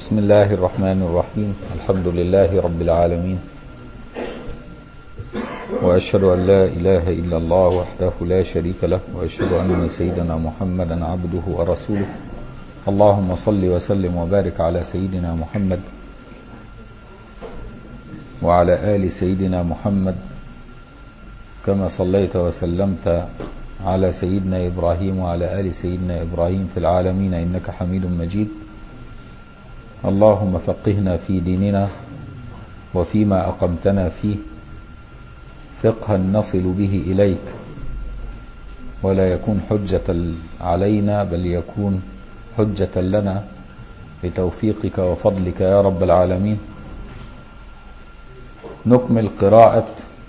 بسم الله الرحمن الرحيم الحمد لله رب العالمين وأشهد أن لا إله إلا الله وحده لا شريك له وأشهد أن سيدنا محمدا عبده ورسوله اللهم صل وسلم وبارك على سيدنا محمد وعلى آل سيدنا محمد كما صليت وسلمت على سيدنا إبراهيم وعلى آل سيدنا إبراهيم في العالمين إنك حميد مجيد اللهم فقهنا في ديننا وفيما أقمتنا فيه فقها نصل به إليك ولا يكون حجة علينا بل يكون حجة لنا بتوفيقك وفضلك يا رب العالمين نكمل قراءة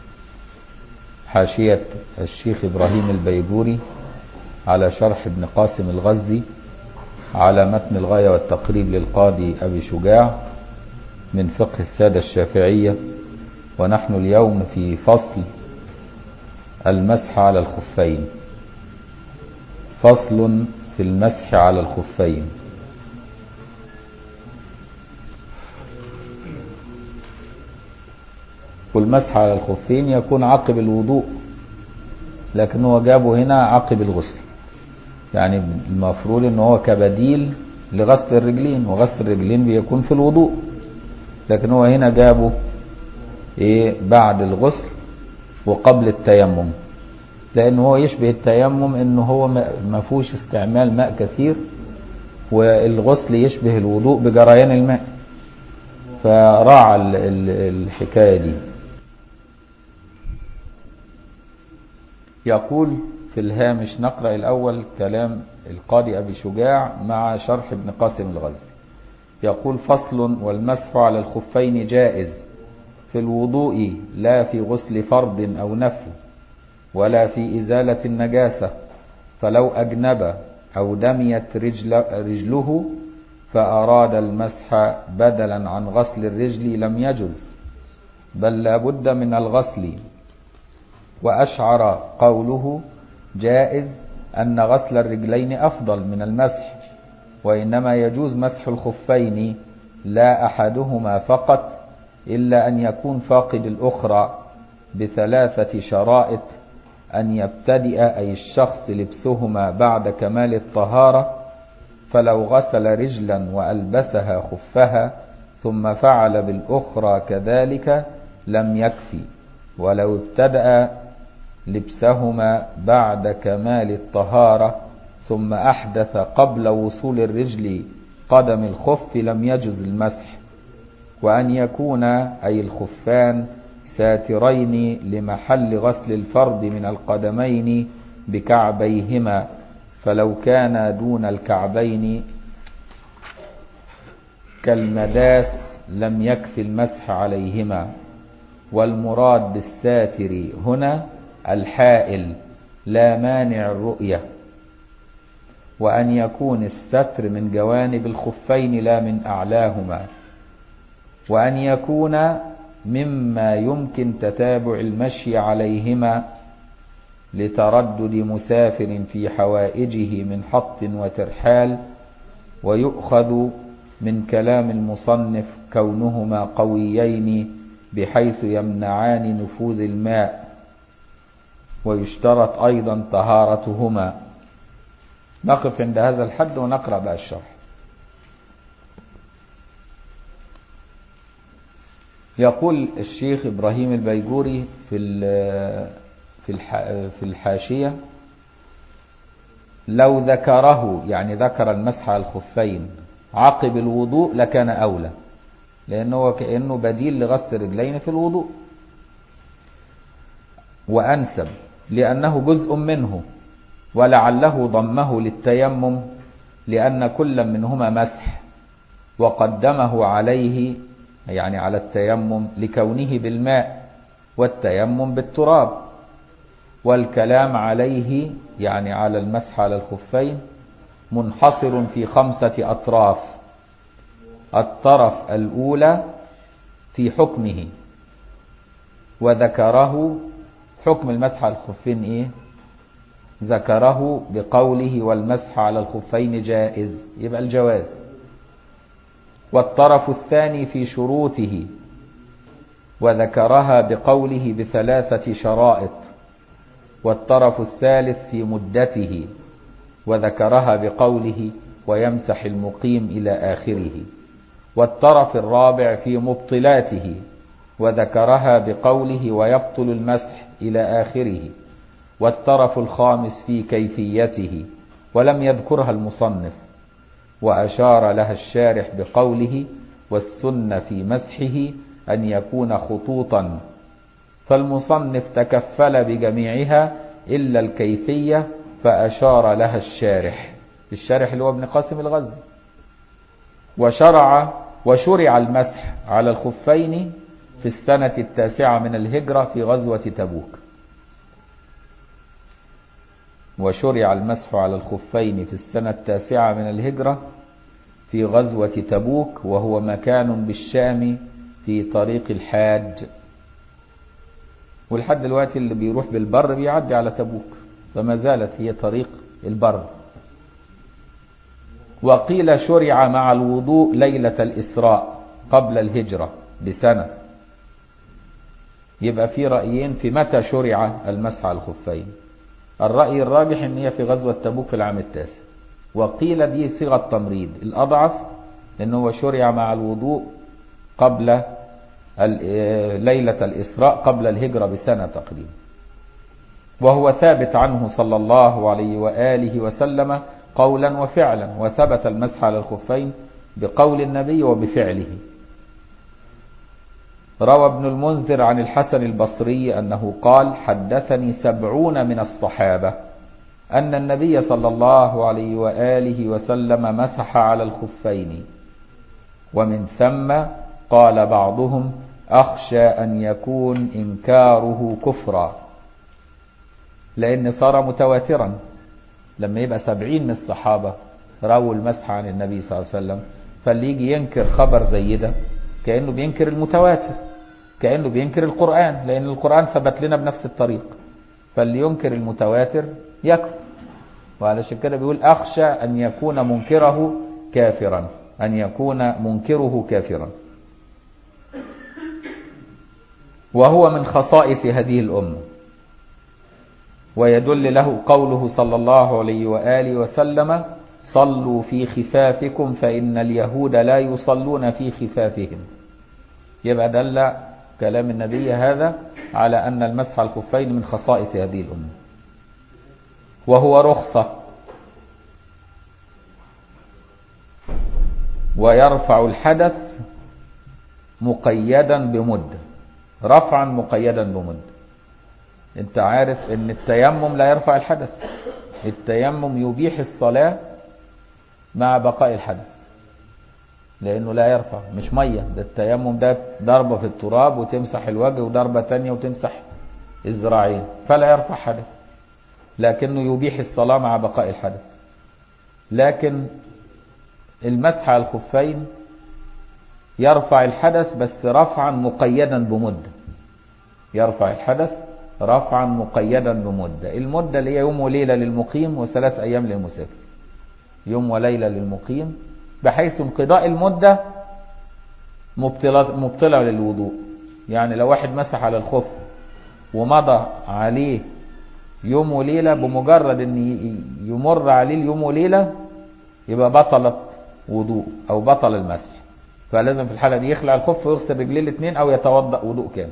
حاشية الشيخ إبراهيم البيجوري على شرح ابن قاسم الغزي على متن الغاية والتقريب للقاضي أبي شجاع من فقه السادة الشافعية ونحن اليوم في فصل المسح على الخفين فصل في المسح على الخفين والمسح على الخفين يكون عقب الوضوء لكن هو جابه هنا عقب الغسل يعني المفروض ان هو كبديل لغسل الرجلين وغسل الرجلين بيكون في الوضوء لكن هو هنا جابه ايه بعد الغسل وقبل التيمم لان هو يشبه التيمم ان هو ما فيهوش استعمال ماء كثير والغسل يشبه الوضوء بجريان الماء فراعى الحكايه دي يقول في الهامش نقرأ الأول كلام القاضي أبي شجاع مع شرح ابن قاسم الغزي يقول فصل والمسح على الخفين جائز في الوضوء لا في غسل فرض أو نفل ولا في إزالة النجاسة فلو أجنب أو دميت رجل رجله فأراد المسح بدلا عن غسل الرجل لم يجز بل لا بد من الغسل وأشعر قوله جائز أن غسل الرجلين أفضل من المسح وإنما يجوز مسح الخفين لا أحدهما فقط إلا أن يكون فاقد الأخرى بثلاثة شرائط أن يبتدئ أي الشخص لبسهما بعد كمال الطهارة فلو غسل رجلا وألبسها خفها ثم فعل بالأخرى كذلك لم يكفي ولو ابتدأ لبسهما بعد كمال الطهارة ثم أحدث قبل وصول الرجل قدم الخف لم يجز المسح وأن يكون أي الخفان ساترين لمحل غسل الفرد من القدمين بكعبيهما فلو كان دون الكعبين كالمداس لم يكفي المسح عليهما والمراد بالساتر هنا الحائل لا مانع الرؤية وأن يكون الستر من جوانب الخفين لا من أعلاهما وأن يكون مما يمكن تتابع المشي عليهما لتردد مسافر في حوائجه من حط وترحال ويؤخذ من كلام المصنف كونهما قويين بحيث يمنعان نفوذ الماء ويشترط أيضا طهارتهما نقف عند هذا الحد ونقرأ بقى الشرح يقول الشيخ إبراهيم البيجوري في في في الحاشية لو ذكره يعني ذكر المسح على الخفين عقب الوضوء لكان أولى لأنه كأنه بديل لغسل الرجلين في الوضوء وأنسب لأنه جزء منه ولعله ضمه للتيمم لأن كل منهما مسح وقدمه عليه يعني على التيمم لكونه بالماء والتيمم بالتراب والكلام عليه يعني على المسح على الخفين منحصر في خمسة أطراف الطرف الأولى في حكمه وذكره حكم المسح على الخفين إيه ذكره بقوله والمسح على الخفين جائز يبقى الجواز والطرف الثاني في شروطه وذكرها بقوله بثلاثة شرائط والطرف الثالث في مدته وذكرها بقوله ويمسح المقيم إلى آخره والطرف الرابع في مبطلاته وذكرها بقوله ويبطل المسح إلى آخره والطرف الخامس في كيفيته ولم يذكرها المصنف وأشار لها الشارح بقوله والسنة في مسحه أن يكون خطوطا فالمصنف تكفل بجميعها إلا الكيفية فأشار لها الشارح الشارح اللي هو ابن قاسم الغزي وشرع وشرع المسح على الخفين في السنة التاسعة من الهجرة في غزوة تبوك وشرع المسح على الخفين في السنة التاسعة من الهجرة في غزوة تبوك وهو مكان بالشام في طريق الحاج ولحد دلوقتي اللي بيروح بالبر بيعدي على تبوك فما زالت هي طريق البر وقيل شرع مع الوضوء ليلة الإسراء قبل الهجرة بسنة يبقى في رأيين في متى شرع المسح على الخفين الرأي الراجح ان هي في غزوة تبوك في العام التاسع وقيل دي صيغة تمريض الأضعف ان هو شرع مع الوضوء قبل ليلة الإسراء قبل الهجرة بسنة تقريبا وهو ثابت عنه صلى الله عليه وآله وسلم قولا وفعلا وثبت المسح على الخفين بقول النبي وبفعله روى ابن المنذر عن الحسن البصري أنه قال حدثني سبعون من الصحابة أن النبي صلى الله عليه وآله وسلم مسح على الخفين ومن ثم قال بعضهم أخشى أن يكون إنكاره كفرا لأن صار متواترا لما يبقى سبعين من الصحابة رووا المسح عن النبي صلى الله عليه وسلم فاللي يجي ينكر خبر زي ده كأنه بينكر المتواتر كأنه بينكر القرآن لأن القرآن ثبت لنا بنفس الطريق فاللي ينكر المتواتر يكفر وعلشان كده بيقول أخشى أن يكون منكره كافرا أن يكون منكره كافرا وهو من خصائص هذه الأمة ويدل له قوله صلى الله عليه وآله وسلم صلوا في خفافكم فإن اليهود لا يصلون في خفافهم يبقى دل كلام النبي هذا على أن المسح الخفين من خصائص هذه الأمة وهو رخصة ويرفع الحدث مقيدا بمدة رفعا مقيدا بمدة انت عارف ان التيمم لا يرفع الحدث التيمم يبيح الصلاة مع بقاء الحدث لانه لا يرفع مش مية ده التيمم ده ضربة في التراب وتمسح الوجه وضربة تانية وتمسح الذراعين فلا يرفع حدث لكنه يبيح الصلاة مع بقاء الحدث لكن المسح على الخفين يرفع الحدث بس رفعا مقيدا بمدة يرفع الحدث رفعا مقيدا بمدة المدة اللي هي يوم وليلة للمقيم وثلاث أيام للمسافر يوم وليلة للمقيم بحيث انقضاء المدة مبطلة, مبطلة للوضوء يعني لو واحد مسح على الخف ومضى عليه يوم وليلة بمجرد ان يمر عليه اليوم وليلة يبقى بطلت وضوء او بطل المسح فلازم في الحالة دي يخلع الخف ويغسل رجليه الاثنين او يتوضأ وضوء كامل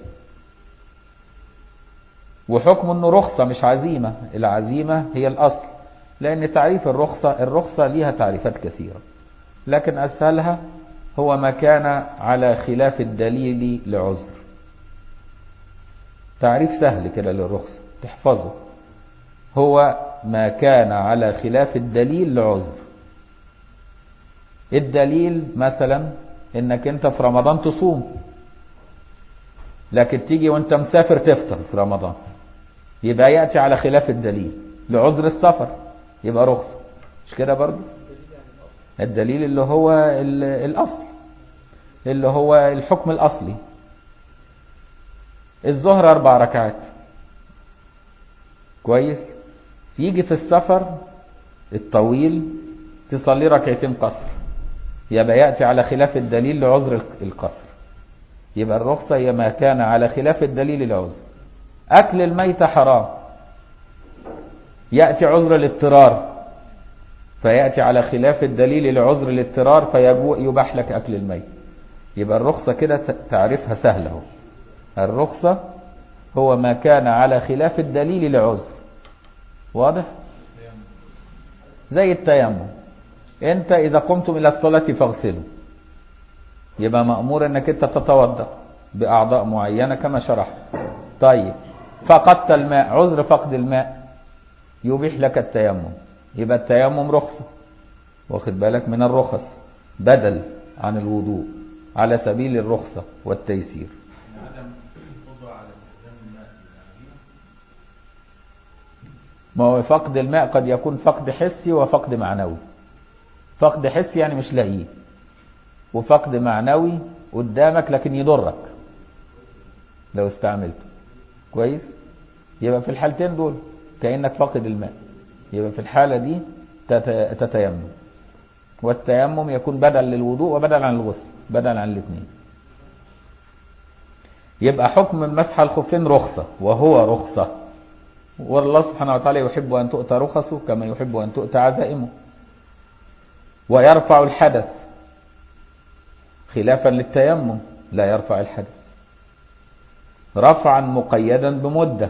وحكم انه رخصة مش عزيمة العزيمة هي الاصل لان تعريف الرخصة الرخصة ليها تعريفات كثيرة لكن اسهلها هو ما كان على خلاف الدليل لعذر تعريف سهل كده للرخصة تحفظه هو ما كان على خلاف الدليل لعذر الدليل مثلا انك انت في رمضان تصوم لكن تيجي وانت مسافر تفطر في رمضان يبقى يأتي على خلاف الدليل لعذر السفر يبقى رخصة مش كده برضو الدليل اللي هو الأصل اللي هو الحكم الأصلي الظهر أربع ركعات كويس يجي في السفر الطويل تصلي ركعتين قصر يبقى يأتي على خلاف الدليل لعذر القصر يبقى الرخصة هي ما كان على خلاف الدليل لعذر أكل الميت حرام يأتي عذر الاضطرار فيأتي على خلاف الدليل لعذر الاضطرار فيباح لك أكل الميت يبقى الرخصة كده تعرفها سهلة الرخصة هو ما كان على خلاف الدليل لعذر واضح زي التيمم انت اذا قمتم الى الصلاة فاغسلوا يبقى مأمور انك انت تتوضا باعضاء معينة كما شرحت طيب فقدت الماء عذر فقد الماء يبيح لك التيمم يبقى التيمم رخصة واخد بالك من الرخص بدل عن الوضوء على سبيل الرخصة والتيسير ما هو فقد الماء قد يكون فقد حسي وفقد معنوي فقد حسي يعني مش لاقيه وفقد معنوي قدامك لكن يضرك لو استعملته كويس يبقى في الحالتين دول كأنك فاقد الماء يبقى في الحالة دي تتيمم والتيمم يكون بدل للوضوء وبدل عن الغسل بدل عن الاثنين يبقى حكم المسح على الخفين رخصة وهو رخصة والله سبحانه وتعالى يحب أن تؤتى رخصه كما يحب أن تؤتى عزائمه ويرفع الحدث خلافا للتيمم لا يرفع الحدث رفعا مقيدا بمدة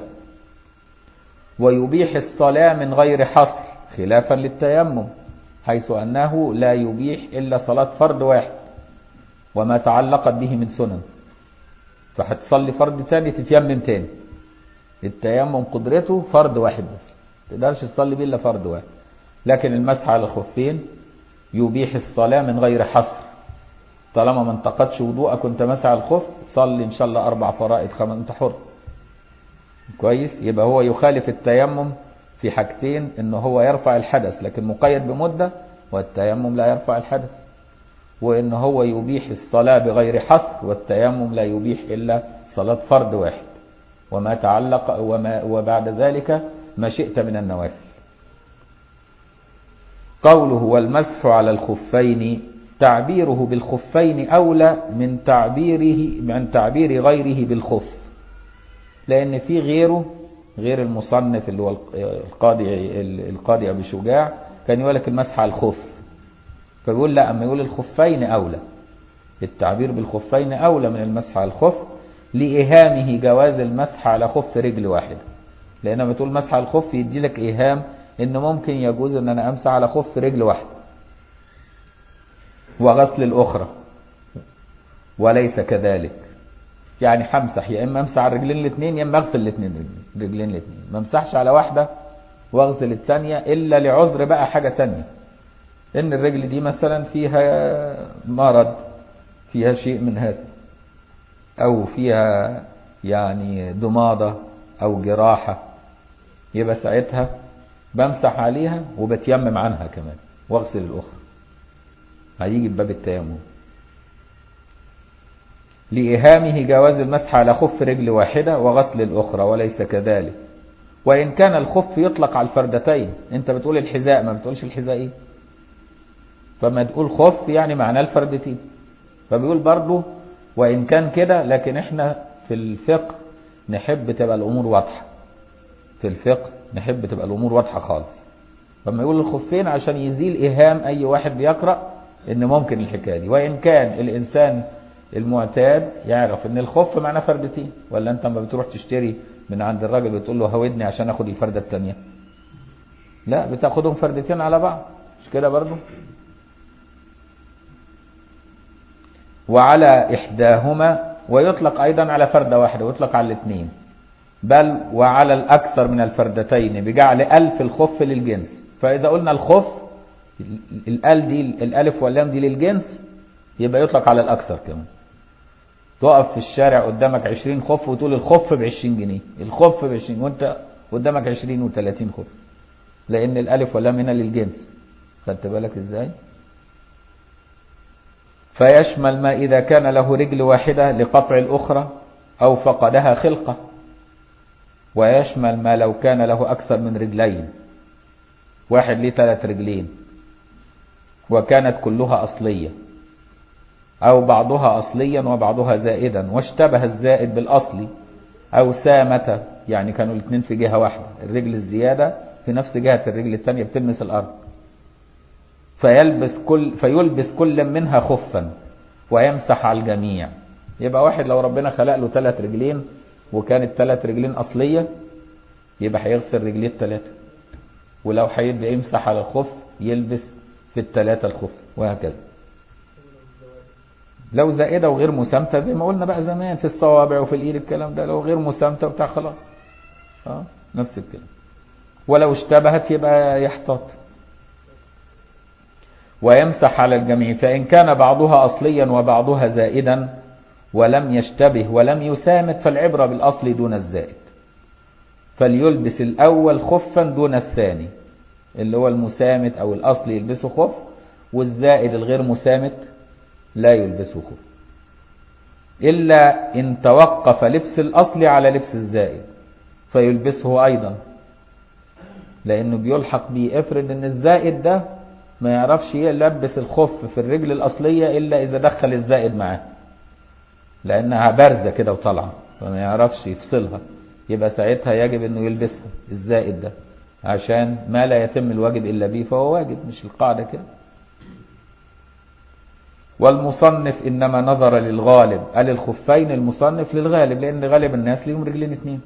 ويبيح الصلاة من غير حصر خلافا للتيمم حيث أنه لا يبيح إلا صلاة فرد واحد وما تعلقت به من سنن فهتصلي فرد تاني تتيمم تاني التيمم قدرته فرد واحد بس تقدرش تصلي بيه الا فرد واحد لكن المسح على الخفين يبيح الصلاة من غير حصر طالما ما انتقدش وضوءك وانت مسح على الخف صلي ان شاء الله اربع فرائض خمس انت حر كويس يبقى هو يخالف التيمم في حاجتين انه هو يرفع الحدث لكن مقيد بمدة والتيمم لا يرفع الحدث وان هو يبيح الصلاة بغير حصر والتيمم لا يبيح الا صلاة فرد واحد وما تعلق وما وبعد ذلك ما شئت من النوافل قوله والمسح على الخفين تعبيره بالخفين أولى من تعبيره من تعبير غيره بالخف لأن في غيره غير المصنف اللي هو القاضي القاضي أبي شجاع كان يقول لك المسح على الخف فبيقول لا أما يقول الخفين أولى التعبير بالخفين أولى من المسح على الخف لإيهامه جواز المسح على خف رجل واحدة لأن لما تقول مسح على الخف يدي لك إيهام إن ممكن يجوز إن أنا أمسح على خف رجل واحدة وغسل الأخرى وليس كذلك يعني همسح يا إما أمسح على الرجلين الاثنين يا إما أغسل الاثنين رجلين الاثنين ما امسحش على واحدة واغسل الثانية إلا لعذر بقى حاجة تانية إن الرجل دي مثلا فيها مرض فيها شيء من هذا أو فيها يعني ضمادة أو جراحة يبقى ساعتها بمسح عليها وبتيمم عنها كمان واغسل الأخرى هيجي بباب التيمم لإيهامه جواز المسح على خف رجل واحدة وغسل الأخرى وليس كذلك وإن كان الخف يطلق على الفردتين أنت بتقول الحذاء ما بتقولش الحذائين فما تقول خف يعني معناه الفردتين فبيقول برضه وإن كان كده لكن احنا في الفقه نحب تبقى الأمور واضحة في الفقه نحب تبقى الأمور واضحة خالص فما يقول الخفين عشان يزيل إيهام أي واحد بيقرأ إن ممكن الحكاية دي وإن كان الإنسان المعتاد يعرف إن الخف معناه فردتين ولا أنت لما بتروح تشتري من عند الراجل بتقول له هودني عشان آخد الفردة التانية لا بتاخدهم فردتين على بعض مش كده برضو وعلى إحداهما ويطلق أيضا على فردة واحدة ويطلق على الاثنين بل وعلى الأكثر من الفردتين بجعل ألف الخف للجنس فإذا قلنا الخف الأل دي الألف واللام دي للجنس يبقى يطلق على الأكثر كمان تقف في الشارع قدامك 20 خف وتقول الخف ب 20 جنيه الخف ب 20 وانت قدامك 20 و30 خف لأن الألف واللام هنا للجنس خدت بالك ازاي؟ فيشمل ما إذا كان له رجل واحدة لقطع الأخرى أو فقدها خلقة ويشمل ما لو كان له أكثر من رجلين واحد ليه ثلاث رجلين وكانت كلها أصلية أو بعضها أصليا وبعضها زائدا واشتبه الزائد بالأصلي أو سامة يعني كانوا الاثنين في جهة واحدة الرجل الزيادة في نفس جهة الرجل الثانية بتلمس الأرض فيلبس كل فيلبس كل منها خفا ويمسح على الجميع يبقى واحد لو ربنا خلق له ثلاث رجلين وكانت ثلاث رجلين أصلية يبقى هيغسل رجليه الثلاثة ولو هيبقى يمسح على الخف يلبس في الثلاثة الخف وهكذا لو زائدة وغير مسامتة زي ما قلنا بقى زمان في الصوابع وفي الإيد الكلام ده لو غير مسامتة وبتاع خلاص اه نفس الكلام ولو اشتبهت يبقى يحتاط ويمسح على الجميع فإن كان بعضها أصليا وبعضها زائدا ولم يشتبه ولم يسامت فالعبرة بالأصل دون الزائد فليلبس الأول خفا دون الثاني اللي هو المسامت أو الأصل يلبسه خف والزائد الغير مسامت لا يلبسه خف إلا إن توقف لبس الأصل على لبس الزائد فيلبسه أيضا لأنه بيلحق بيه افرض إن الزائد ده ما يعرفش يلبس الخف في الرجل الأصلية إلا إذا دخل الزائد معاه لأنها بارزة كده وطالعة فما يعرفش يفصلها يبقى ساعتها يجب أنه يلبسها الزائد ده عشان ما لا يتم الواجب إلا به فهو واجب مش القاعدة كده والمصنف إنما نظر للغالب قال الخفين المصنف للغالب لأن غالب الناس ليهم رجلين اتنين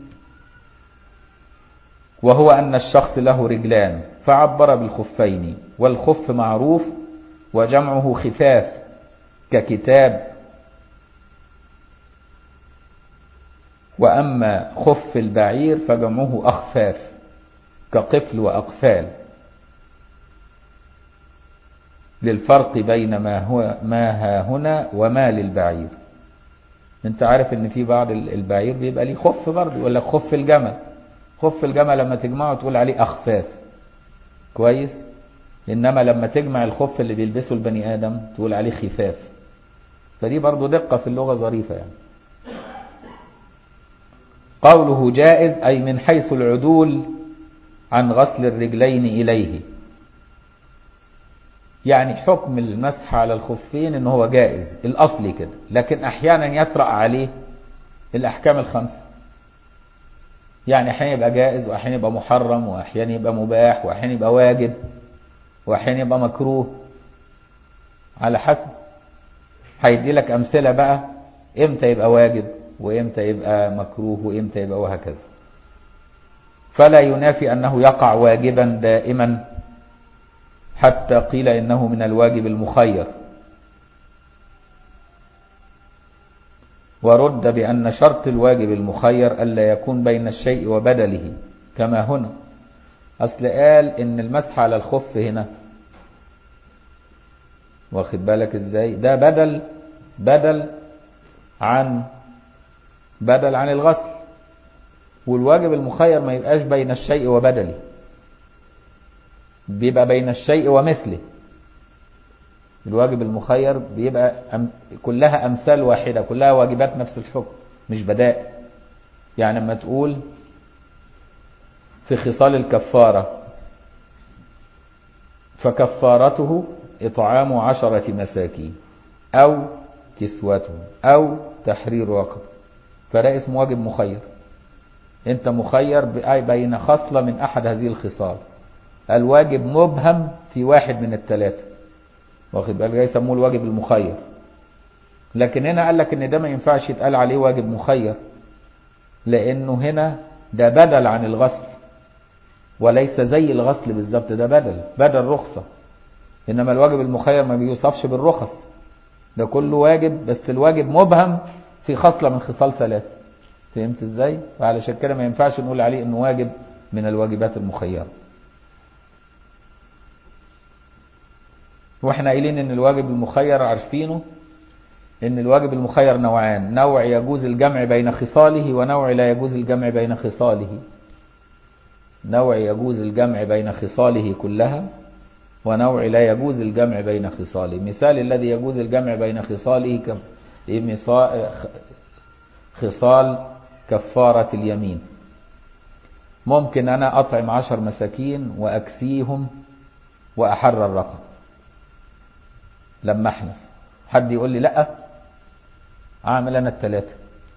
وهو أن الشخص له رجلان فعبر بالخفين والخف معروف وجمعه خفاف ككتاب وأما خف البعير فجمعه أخفاف كقفل وأقفال للفرق بين ما هو ما ها هنا وما للبعير انت عارف ان في بعض البعير بيبقى ليه خف برضه يقول لك خف الجمل خف الجمل لما تجمعه تقول عليه أخفاف كويس إنما لما تجمع الخف اللي بيلبسه البني آدم تقول عليه خفاف فدي برضو دقة في اللغة ظريفة يعني قوله جائز أي من حيث العدول عن غسل الرجلين إليه يعني حكم المسح على الخفين ان هو جائز الأصلي كده لكن أحيانا يطرأ عليه الأحكام الخمسة يعني أحيانا يبقى جائز وأحيانا يبقى محرم وأحيانا يبقى مباح وأحيانا يبقى واجب وأحيانا يبقى مكروه على حسب هيدي لك أمثلة بقى إمتى يبقى واجب وإمتى يبقى مكروه وإمتى يبقى وهكذا فلا ينافي أنه يقع واجبا دائما حتى قيل إنه من الواجب المخير ورد بأن شرط الواجب المخير ألا يكون بين الشيء وبدله كما هنا أصل قال إن المسح على الخف هنا واخد بالك إزاي ده بدل بدل عن بدل عن الغسل والواجب المخير ما يبقاش بين الشيء وبدله بيبقى بين الشيء ومثله الواجب المخير بيبقى أم كلها أمثال واحدة كلها واجبات نفس الحكم مش بدائل يعني لما تقول في خصال الكفارة فكفارته إطعام عشرة مساكين أو كسوته أو تحرير رقبة فده اسمه واجب مخير انت مخير بين خصلة من أحد هذه الخصال الواجب مبهم في واحد من الثلاثة واخد بالك يسموه الواجب المخير لكن هنا قال لك ان ده ما ينفعش يتقال عليه واجب مخير لانه هنا ده بدل عن الغسل وليس زي الغسل بالظبط ده بدل بدل رخصة انما الواجب المخير ما بيوصفش بالرخص ده كله واجب بس الواجب مبهم في خصلة من خصال ثلاثة فهمت ازاي وعلشان كده ما ينفعش نقول عليه انه واجب من الواجبات المخيره واحنا قايلين ان الواجب المخير عارفينه ان الواجب المخير نوعان نوع يجوز الجمع بين خصاله ونوع لا يجوز الجمع بين خصاله نوع يجوز الجمع بين خصاله كلها ونوع لا يجوز الجمع بين خصاله مثال الذي يجوز الجمع بين خصاله خصال كفارة اليمين ممكن أنا أطعم عشر مساكين وأكسيهم وأحرر الرقم لما احنف حد يقول لي لا اعمل انا الثلاثه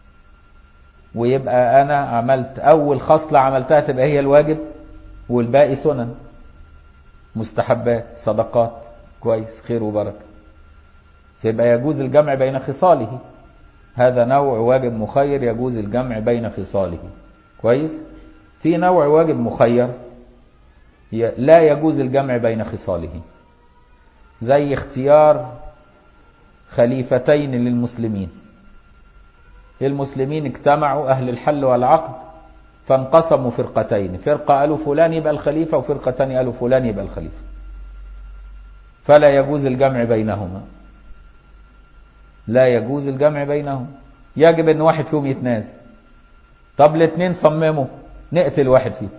ويبقى انا عملت اول خصله عملتها تبقى هي الواجب والباقي سنن مستحبات صدقات كويس خير وبركه فيبقى يجوز الجمع بين خصاله هذا نوع واجب مخير يجوز الجمع بين خصاله كويس في نوع واجب مخير لا يجوز الجمع بين خصاله زي اختيار خليفتين للمسلمين المسلمين اجتمعوا أهل الحل والعقد فانقسموا فرقتين فرقة قالوا فلان يبقى الخليفة وفرقتان قالوا فلان يبقى الخليفة فلا يجوز الجمع بينهما لا يجوز الجمع بينهم يجب ان واحد فيهم يتنازل طب الاثنين صمموا نقتل واحد فيهم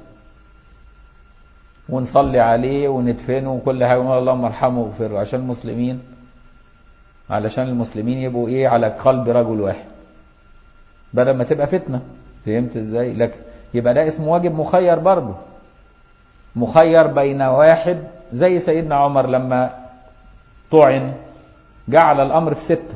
ونصلي عليه وندفنه وكل حاجه ونقول اللهم ارحمه واغفره عشان المسلمين علشان المسلمين يبقوا ايه على قلب رجل واحد بدل ما تبقى فتنه فهمت ازاي لكن يبقى ده اسمه واجب مخير برضه مخير بين واحد زي سيدنا عمر لما طعن جعل الامر في سته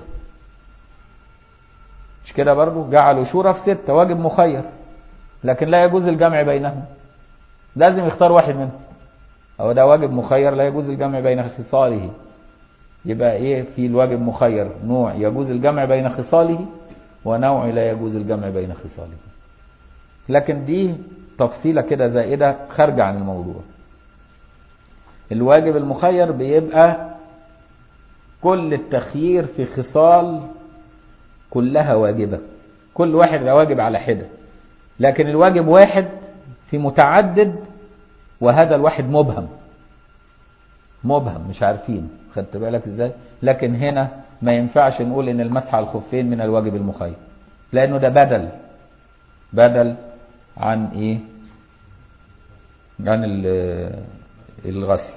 مش كده برضه جعلوا شورى في ستة واجب مخير لكن لا يجوز الجمع بينهم لازم يختار واحد منهم أو ده واجب مخير لا يجوز الجمع بين خصاله يبقى ايه في الواجب مخير نوع يجوز الجمع بين خصاله ونوع لا يجوز الجمع بين خصاله لكن دي تفصيلة كده زائدة خارجة عن الموضوع الواجب المخير بيبقى كل التخيير في خصال كلها واجبة كل واحد له واجب على حدة لكن الواجب واحد في متعدد وهذا الواحد مبهم مبهم مش عارفين خدت بالك ازاي لكن هنا ما ينفعش نقول ان المسح على الخفين من الواجب المخير لانه ده بدل بدل عن ايه عن الغسل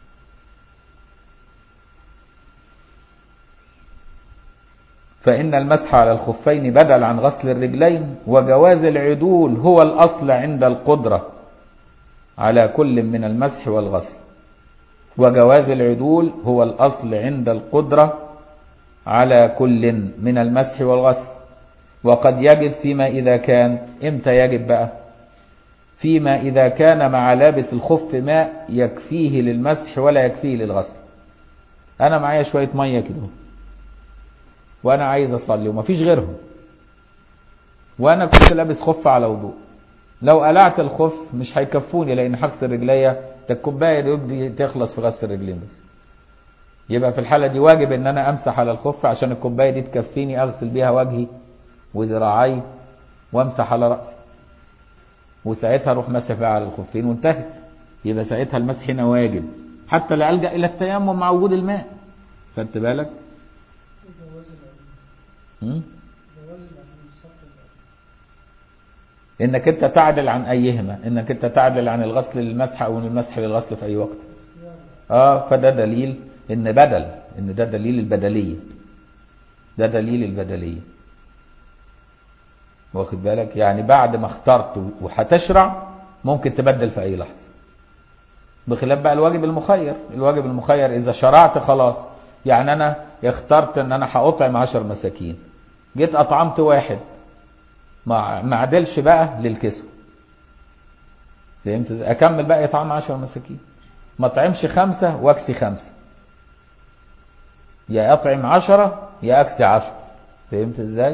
فإن المسح على الخفين بدل عن غسل الرجلين وجواز العدول هو الأصل عند القدرة على كل من المسح والغسل وجواز العدول هو الأصل عند القدرة على كل من المسح والغسل وقد يجب فيما إذا كان إمتى يجب بقى فيما إذا كان مع لابس الخف ماء يكفيه للمسح ولا يكفيه للغسل أنا معايا شوية مية كده وانا عايز اصلي ومفيش غيرهم وانا كنت لابس خف على وضوء لو قلعت الخف مش هيكفوني لان هغسل رجليا ده الكوبايه دي تخلص في غسل الرجلين بس يبقى في الحاله دي واجب ان انا امسح على الخف عشان الكوبايه دي تكفيني اغسل بيها وجهي وذراعي وامسح على راسي وساعتها اروح مسح بقى على الخفين وانتهت يبقى ساعتها المسح هنا واجب حتى لا الجا الى التيمم مع وجود الماء خدت بالك انك انت تعدل عن ايهما انك انت تعدل عن الغسل للمسح او من المسح للغسل في اي وقت اه فده دليل ان بدل ان ده دليل البدليه ده دليل البدليه واخد بالك يعني بعد ما اخترت وهتشرع ممكن تبدل في اي لحظه بخلاف بقى الواجب المخير الواجب المخير اذا شرعت خلاص يعني انا اخترت ان انا هاطعم عشر مساكين جيت اطعمت واحد ما ما عدلش بقى للكسوة فهمت اكمل بقى اطعام عشر مساكين ما اطعمش خمسة واكسي خمسة يا اطعم عشرة يا اكسي عشرة فهمت ازاي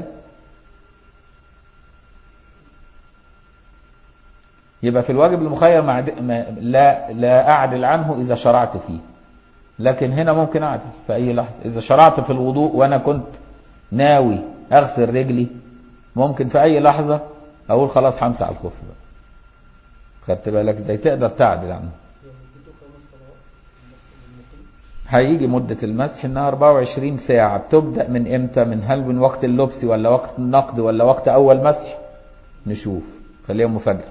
يبقى في الواجب المخير مع لا لا اعدل عنه اذا شرعت فيه لكن هنا ممكن اعدل في اي لحظه اذا شرعت في الوضوء وانا كنت ناوي اغسل رجلي ممكن في اي لحظه اقول خلاص همسح على الخف بقى خدت بالك ازاي تقدر تعدل عنه هيجي مدة المسح انها 24 ساعة بتبدأ من امتى من هل من وقت اللبس ولا وقت النقد ولا وقت اول مسح نشوف خليها مفاجأة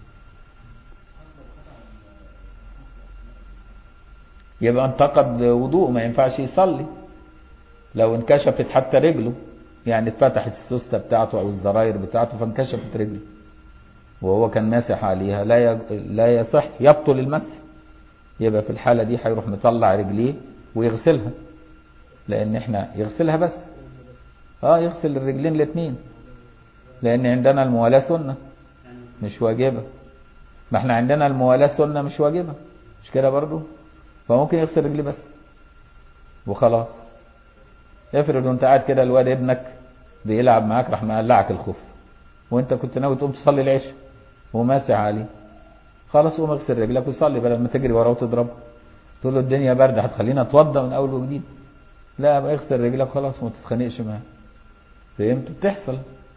يبقى انتقد وضوء ما ينفعش يصلي لو انكشفت حتى رجله يعني اتفتحت السوستة بتاعته او الزراير بتاعته فانكشفت رجله وهو كان ماسح عليها لا يج... لا يصح يبطل المسح يبقى في الحالة دي هيروح مطلع رجليه ويغسلها لان احنا يغسلها بس اه يغسل الرجلين الاثنين لان عندنا الموالاة سنة مش واجبة ما احنا عندنا الموالاة سنة مش واجبة مش كده برضو فممكن يغسل رجليه بس وخلاص افرض وانت قاعد كده الواد ابنك بيلعب معاك راح مقلعك الخف وانت كنت ناوي تقوم تصلي العشاء وماسح عليه خلاص قوم اغسل رجلك وصلي بدل ما تجري وراه وتضربه تقول له الدنيا باردة هتخلينا اتوضى من اول وجديد لا بقى اغسل رجلك خلاص وما تتخانقش معاه فهمت بتحصل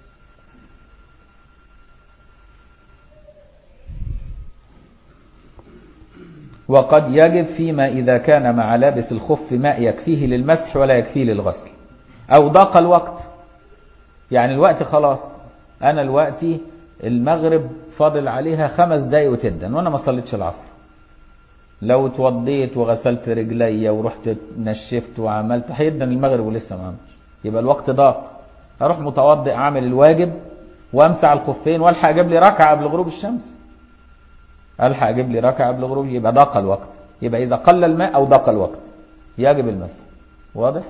وقد يجب فيما إذا كان مع لابس الخف ماء يكفيه للمسح ولا يكفيه للغسل أو ضاق الوقت يعني الوقت خلاص أنا الوقت المغرب فاضل عليها خمس دقايق وتدن وأنا ما صليتش العصر لو اتوضيت وغسلت رجلي ورحت نشفت وعملت هيدن المغرب ولسه ما عملش يبقى الوقت ضاق اروح متوضئ اعمل الواجب وامسح الخفين والحق اجيب لي ركعه قبل غروب الشمس الحق اجيب لي ركعه قبل غروب يبقى ضاق الوقت يبقى اذا قل الماء او ضاق الوقت يجب المسح واضح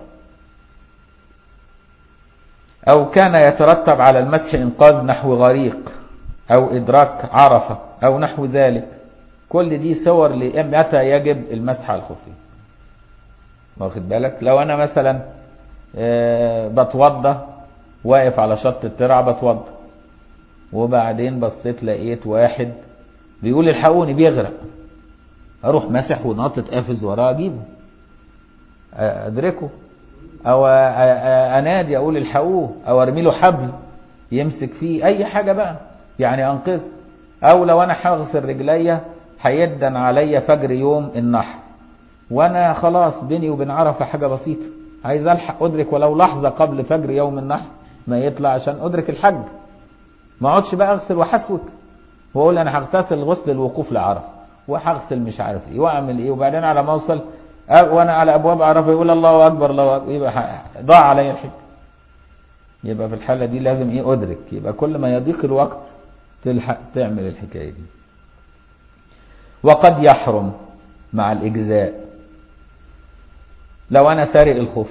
او كان يترتب على المسح انقاذ نحو غريق او ادراك عرفه او نحو ذلك كل دي صور لمتى يجب المسح على الخفين واخد بالك لو انا مثلا أه بتوضى واقف على شط الترعه بتوضى وبعدين بصيت لقيت واحد بيقول الحقوني بيغرق اروح ماسح وناطط قافز وراه اجيبه ادركه او انادي اقول الحقوه او ارمي له حبل يمسك فيه اي حاجه بقى يعني انقذه او لو انا هغسل رجليا هيدن عليا فجر يوم النحر وانا خلاص بيني وبين عرفه حاجه بسيطه عايز الحق ادرك ولو لحظه قبل فجر يوم النحر ما يطلع عشان ادرك الحج ما اقعدش بقى اغسل واحسوك واقول انا هغتسل غسل الوقوف لعرفه وهغسل مش عارف ايه واعمل ايه وبعدين على ما اوصل وانا على ابواب عرفه يقول الله اكبر الله أكبر يبقى ضاع عليا الحج يبقى في الحاله دي لازم ايه ادرك يبقى كل ما يضيق الوقت تلحق تعمل الحكايه دي وقد يحرم مع الإجزاء لو أنا سارق الخف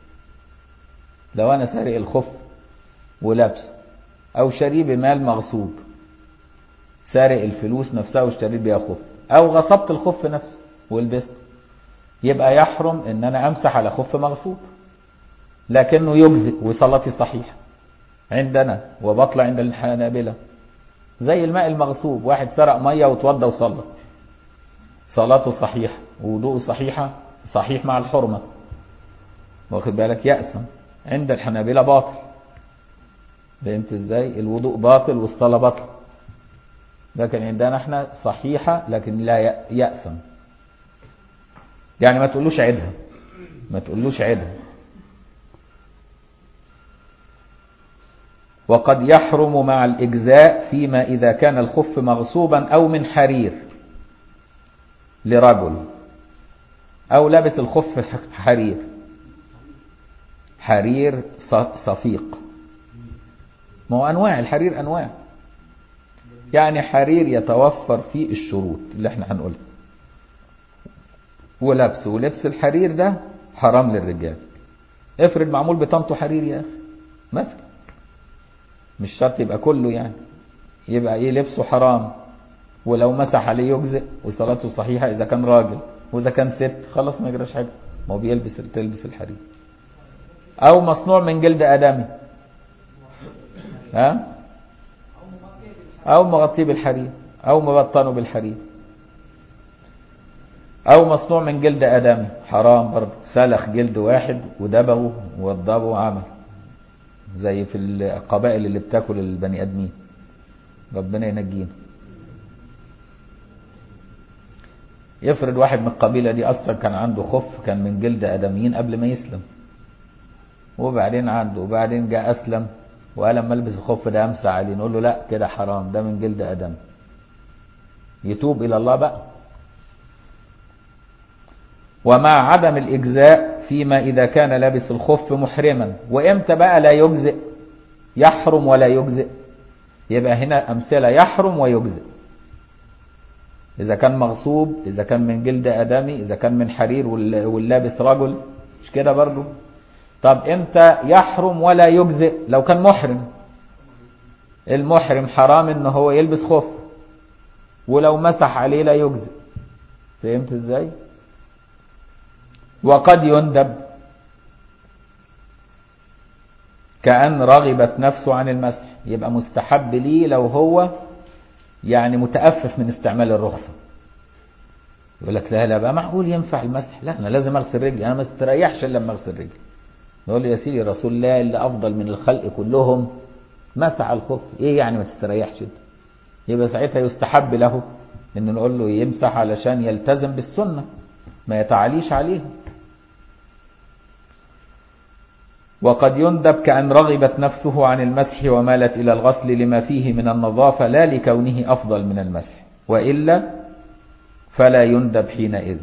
لو أنا سارق الخف ولابسه أو شاريه بمال مغصوب سارق الفلوس نفسها واشتريت بيها خف أو غصبت الخف نفسه ولبسته يبقى يحرم إن أنا أمسح على خف مغصوب لكنه يجزئ وصلاتي صحيحة عندنا وبطل عند الحنابلة زي الماء المغصوب واحد سرق مية وتوضى وصلى صلاته صحيحة ووضوءه صحيحة صحيح مع الحرمة واخد بالك يأثم عند الحنابلة باطل فهمت ازاي الوضوء باطل والصلاة باطل لكن عندنا احنا صحيحة لكن لا يأثم يعني ما تقولوش عيدها ما تقولوش عيدها وقد يحرم مع الإجزاء فيما إذا كان الخف مغصوبا أو من حرير لرجل أو لابس الخف حرير حرير صفيق ما هو أنواع الحرير أنواع يعني حرير يتوفر فيه الشروط اللي احنا هنقولها ولبسه ولبس الحرير ده حرام للرجال افرض معمول بطنطه حرير يا اخي مثلا مش شرط يبقى كله يعني يبقى ايه لبسه حرام ولو مسح عليه يجزئ وصلاته صحيحة إذا كان راجل وإذا كان ست خلاص ما يجراش حاجة ما هو بيلبس تلبس الحرير أو مصنوع من جلد آدمي ها أو مغطيه بالحرير أو مبطنه بالحرير أو مصنوع من جلد آدمي حرام برضه سلخ جلد واحد ودبغه ووضبه وعمل زي في القبائل اللي بتاكل البني آدمين ربنا ينجينا يفرض واحد من القبيلة دي أصلا كان عنده خف كان من جلد آدميين قبل ما يسلم وبعدين عنده وبعدين جاء أسلم وقال لما البس الخف ده أمسى عليه نقول له لا كده حرام ده من جلد آدم يتوب إلى الله بقى ومع عدم الإجزاء فيما إذا كان لابس الخف محرما وإمتى بقى لا يجزئ يحرم ولا يجزئ يبقى هنا أمثلة يحرم ويجزئ إذا كان مغصوب إذا كان من جلد آدمي إذا كان من حرير واللابس رجل مش كده برضو طب امتى يحرم ولا يجزئ لو كان محرم المحرم حرام ان هو يلبس خف ولو مسح عليه لا يجزئ فهمت ازاي وقد يندب كأن رغبت نفسه عن المسح يبقى مستحب ليه لو هو يعني متأفف من استعمال الرخصة يقول لك لا لا بقى معقول ينفع المسح لا انا لازم اغسل رجلي انا ما استريحش الا لما اغسل رجلي نقول له يا سيدي رسول الله اللي افضل من الخلق كلهم مسح الخف ايه يعني ما تستريحش انت يبقى ساعتها يستحب له ان نقول له يمسح علشان يلتزم بالسنة ما يتعاليش عليها وقد يندب كأن رغبت نفسه عن المسح ومالت إلى الغسل لما فيه من النظافة لا لكونه أفضل من المسح وإلا فلا يندب حينئذ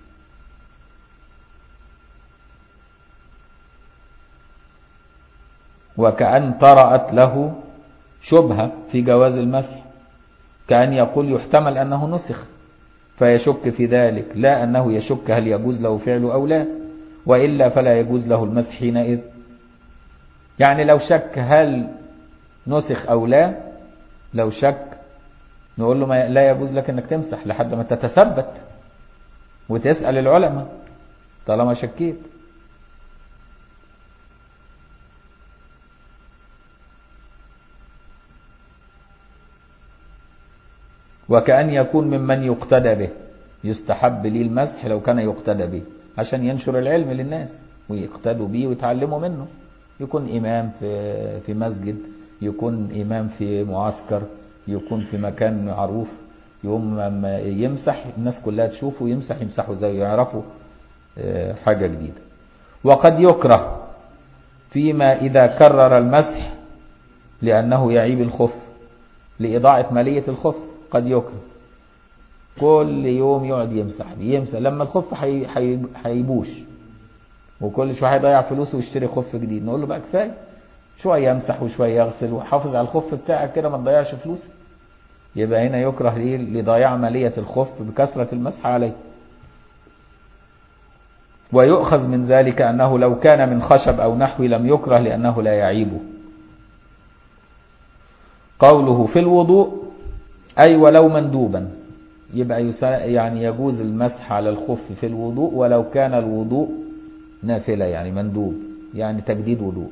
وكأن طرأت له شبهة في جواز المسح كأن يقول يحتمل أنه نسخ فيشك في ذلك لا أنه يشك هل يجوز له فعله أو لا وإلا فلا يجوز له المسح حينئذ يعني لو شك هل نسخ أو لا لو شك نقول له ما لا يجوز لك أنك تمسح لحد ما تتثبت وتسأل العلماء طالما شكيت وكأن يكون ممن يقتدى به يستحب لي المسح لو كان يقتدى به عشان ينشر العلم للناس ويقتدوا به ويتعلموا منه يكون إمام في في مسجد يكون إمام في معسكر يكون في مكان معروف يوم ما يمسح الناس كلها تشوفه يمسح يمسحوا زيه يعرفوا حاجة جديدة وقد يكره فيما إذا كرر المسح لأنه يعيب الخف لإضاعة مالية الخف قد يكره كل يوم يقعد يمسح يمسح لما الخف حي... حي... حيبوش وكل شويه هيضيع فلوسه ويشتري خف جديد نقول له بقى كفايه شويه يمسح وشويه يغسل وحافظ على الخف بتاعك كده ما تضيعش فلوسك يبقى هنا يكره ليه لضياع ماليه الخف بكثره المسح عليه ويؤخذ من ذلك انه لو كان من خشب او نحو لم يكره لانه لا يعيبه قوله في الوضوء أي ولو مندوبا يبقى يعني يجوز المسح على الخف في الوضوء ولو كان الوضوء نافلة يعني مندوب يعني تجديد وضوء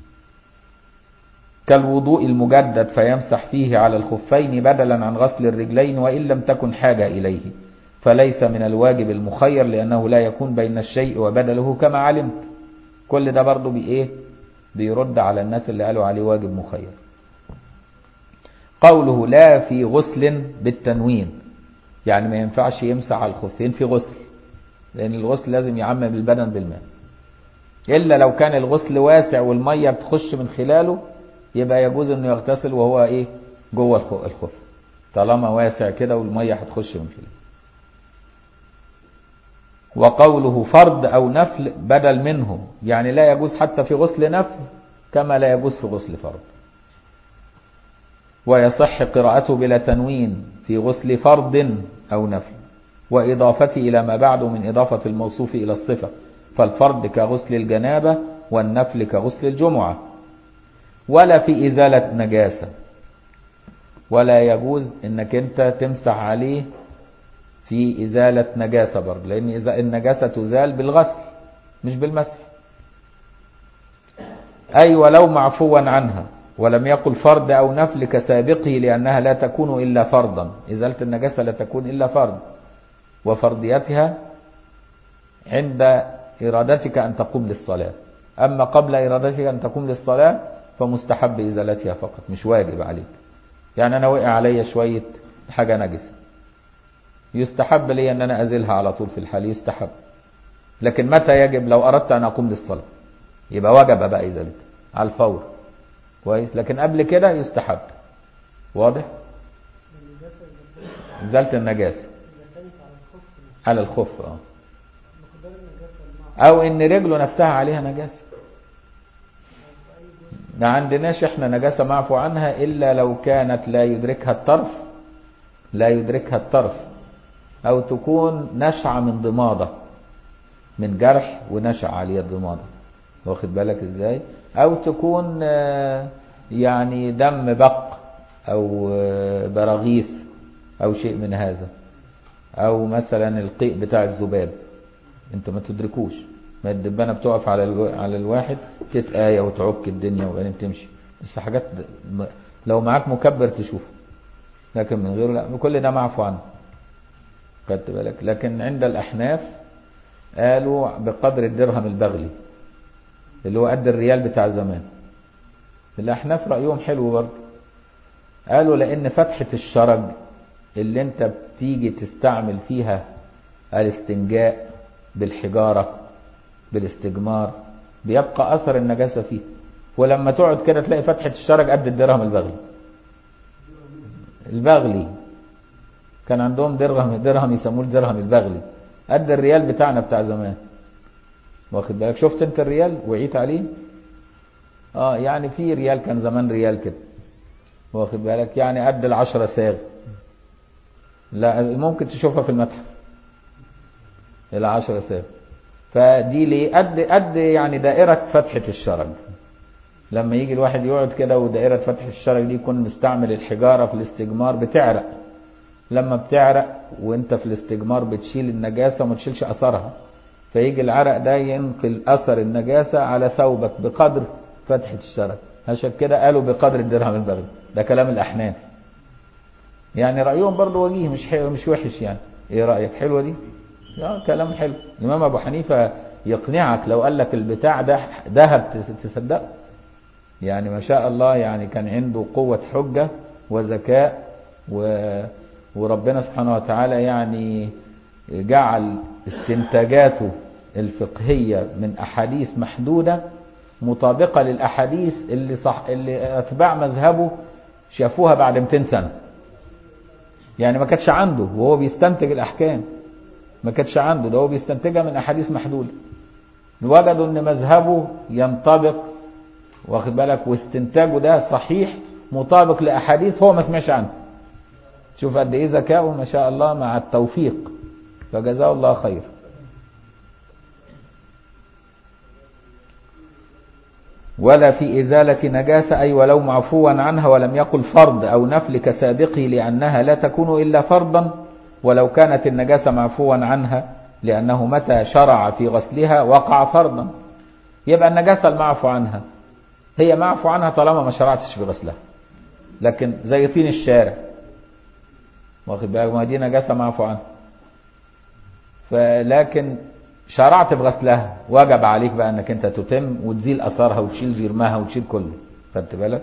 كالوضوء المجدد فيمسح فيه على الخفين بدلا عن غسل الرجلين وإن لم تكن حاجة إليه فليس من الواجب المخير لأنه لا يكون بين الشيء وبدله كما علمت كل ده برضه بإيه بيرد على الناس اللي قالوا عليه واجب مخير قوله لا في غسل بالتنوين يعني ما ينفعش يمسح على الخفين في غسل لأن الغسل لازم يعمم البدن بالماء إلا لو كان الغسل واسع والمية بتخش من خلاله يبقى يجوز انه يغتسل وهو ايه جوه الخف طالما واسع كده والمية هتخش من خلاله وقوله فرض أو نفل بدل منه يعني لا يجوز حتى في غسل نفل كما لا يجوز في غسل فرض ويصح قراءته بلا تنوين في غسل فرض أو نفل وإضافته إلى ما بعده من إضافة الموصوف إلى الصفة فالفرض كغسل الجنابة والنفل كغسل الجمعة ولا في إزالة نجاسة ولا يجوز انك انت تمسح عليه في إزالة نجاسة برضه لأن إذا النجاسة تزال بالغسل مش بالمسح أي ولو معفوا عنها ولم يقل فرض أو نفل كسابقه لأنها لا تكون إلا فرضا إزالة النجاسة لا تكون إلا فرض وفرضيتها عند إرادتك أن تقوم للصلاة أما قبل إرادتك أن تقوم للصلاة فمستحب إزالتها فقط مش واجب عليك يعني أنا وقع علي شوية حاجة نجسة يستحب لي أن أنا أزيلها على طول في الحال يستحب لكن متى يجب لو أردت أن أقوم للصلاة يبقى وجب بقى إزالتها على الفور كويس لكن قبل كده يستحب واضح إزالة النجاسة على الخف اه او ان رجله نفسها عليها نجاسة ما عندناش احنا نجاسة معفو عنها الا لو كانت لا يدركها الطرف لا يدركها الطرف او تكون نشعة من ضمادة من جرح ونشأ عليه الضمادة واخد بالك ازاي او تكون آه، يعني دم بق او آه، براغيث او شيء من هذا او مثلا القيء بتاع الذباب انت ما تدركوش ما الدبانه بتقف على الو... على الواحد تتآية وتعك الدنيا وبعدين تمشي بس حاجات م- لو معاك مكبر تشوفه لكن من غيره لا كل ده معفو عنه خدت بالك لكن عند الاحناف قالوا بقدر الدرهم البغلي اللي هو قد الريال بتاع زمان الاحناف رايهم حلو برضه قالوا لان فتحه الشرج اللي انت بتيجي تستعمل فيها الاستنجاء بالحجاره بالاستجمار بيبقى اثر النجاسه فيه ولما تقعد كده تلاقي فتحه الشرج قد الدرهم البغلي البغلي كان عندهم درهم درهم يسموه الدرهم البغلي قد الريال بتاعنا بتاع زمان واخد بالك شفت انت الريال وعيت عليه اه يعني في ريال كان زمان ريال كده واخد بالك يعني قد العشرة ساغ لا ممكن تشوفها في المتحف العشرة ساغ فدي ليه قد قد يعني دائرة فتحة الشرج لما يجي الواحد يقعد كده ودائرة فتحة الشرج دي يكون مستعمل الحجارة في الاستجمار بتعرق لما بتعرق وانت في الاستجمار بتشيل النجاسة وما تشيلش أثرها فيجي العرق ده ينقل أثر النجاسة على ثوبك بقدر فتحة الشرج عشان كده قالوا بقدر الدرهم البغل ده كلام الأحناف يعني رأيهم برضه وجيه مش حلو مش وحش يعني ايه رأيك حلوة دي اه كلام حلو الإمام أبو حنيفة يقنعك لو قال لك البتاع ده ذهب تس- تصدقه يعني ما شاء الله يعني كان عنده قوة حجة وذكاء و... وربنا سبحانه وتعالى يعني جعل استنتاجاته الفقهية من أحاديث محدودة مطابقة للأحاديث اللي صح اللي أتباع مذهبه شافوها بعد 200 سنة يعني ما كانتش عنده وهو بيستنتج الأحكام ما كانتش عنده ده هو بيستنتجها من أحاديث محدودة وجدوا ان مذهبه ينطبق واخد بالك واستنتاجه ده صحيح مطابق لاحاديث هو ما سمعش عنها شوف قد ايه ذكاؤه ما شاء الله مع التوفيق فجزاه الله خير ولا في إزالة نجاسة أي ولو معفوا عنها ولم يقل فرض أو نفل كسابقه لأنها لا تكون إلا فرضا ولو كانت النجاسة معفوا عنها لأنه متى شرع في غسلها وقع فرضا يبقى النجاسة المعفو عنها هي معفو عنها طالما ما شرعتش في غسلها لكن زي طين الشارع واخد بالك ما دي نجاسة معفو عنها فلكن شرعت في غسلها وجب عليك بقى انك انت تتم وتزيل اثارها وتشيل جرمها وتشيل كله خدت بالك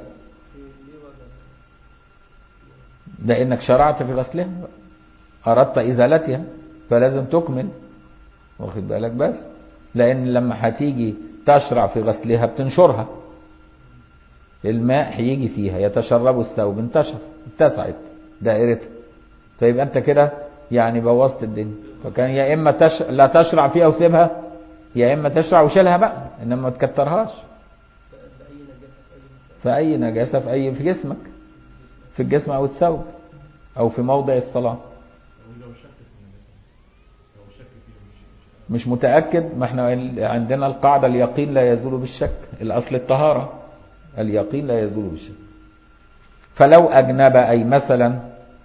لانك شرعت في غسلها اردت ازالتها فلازم تكمل واخد بالك بس لان لما هتيجي تشرع في غسلها بتنشرها الماء هيجي فيها يتشرب الثوب انتشر اتسعت دائرتها فيبقى انت كده يعني بوظت الدنيا فكان يا اما تش... لا تشرع فيها وسيبها يا اما تشرع وشيلها بقى انما ما تكترهاش في اي نجاسه في اي في جسمك في الجسم او الثوب او في موضع الصلاه مش متاكد ما احنا عندنا القاعده اليقين لا يزول بالشك الاصل الطهاره اليقين لا يزول بالشك فلو اجنب اي مثلا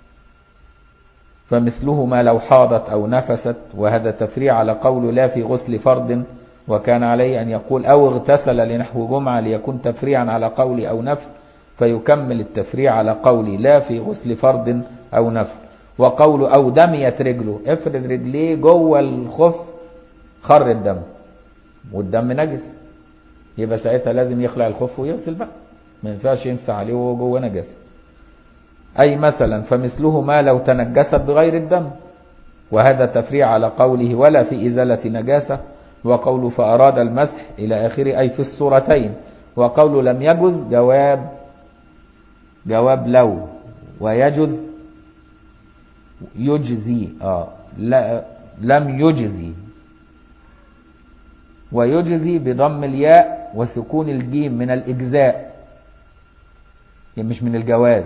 فمثله ما لو حاضت أو نفست وهذا تفريع على قول لا في غسل فرض وكان عليه أن يقول أو اغتسل لنحو جمعة ليكون تفريعا على قول أو نفل فيكمل التفريع على قول لا في غسل فرض أو نفل وقول أو دميت رجله افرد رجليه جوه الخف خر الدم والدم نجس يبقى ساعتها لازم يخلع الخف ويغسل بقى ما ينفعش يمسح عليه وهو جوه نجاسه أي مثلا فمثله ما لو تنجست بغير الدم وهذا تفريع على قوله ولا في إزالة نجاسة وقول فأراد المسح إلى آخره أي في الصورتين وقول لم يجز جواب جواب لو ويجز يجزي آه لا لم يجزي ويجزي بضم الياء وسكون الجيم من الإجزاء يعني مش من الجواز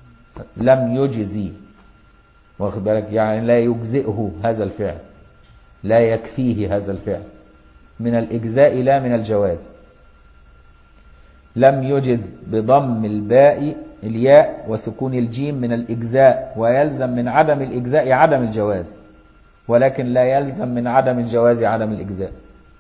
لم يجزي واخد بالك يعني لا يجزئه هذا الفعل لا يكفيه هذا الفعل من الإجزاء لا من الجواز لم يجز بضم الباء الياء وسكون الجيم من الإجزاء ويلزم من عدم الإجزاء عدم الجواز ولكن لا يلزم من عدم الجواز عدم الإجزاء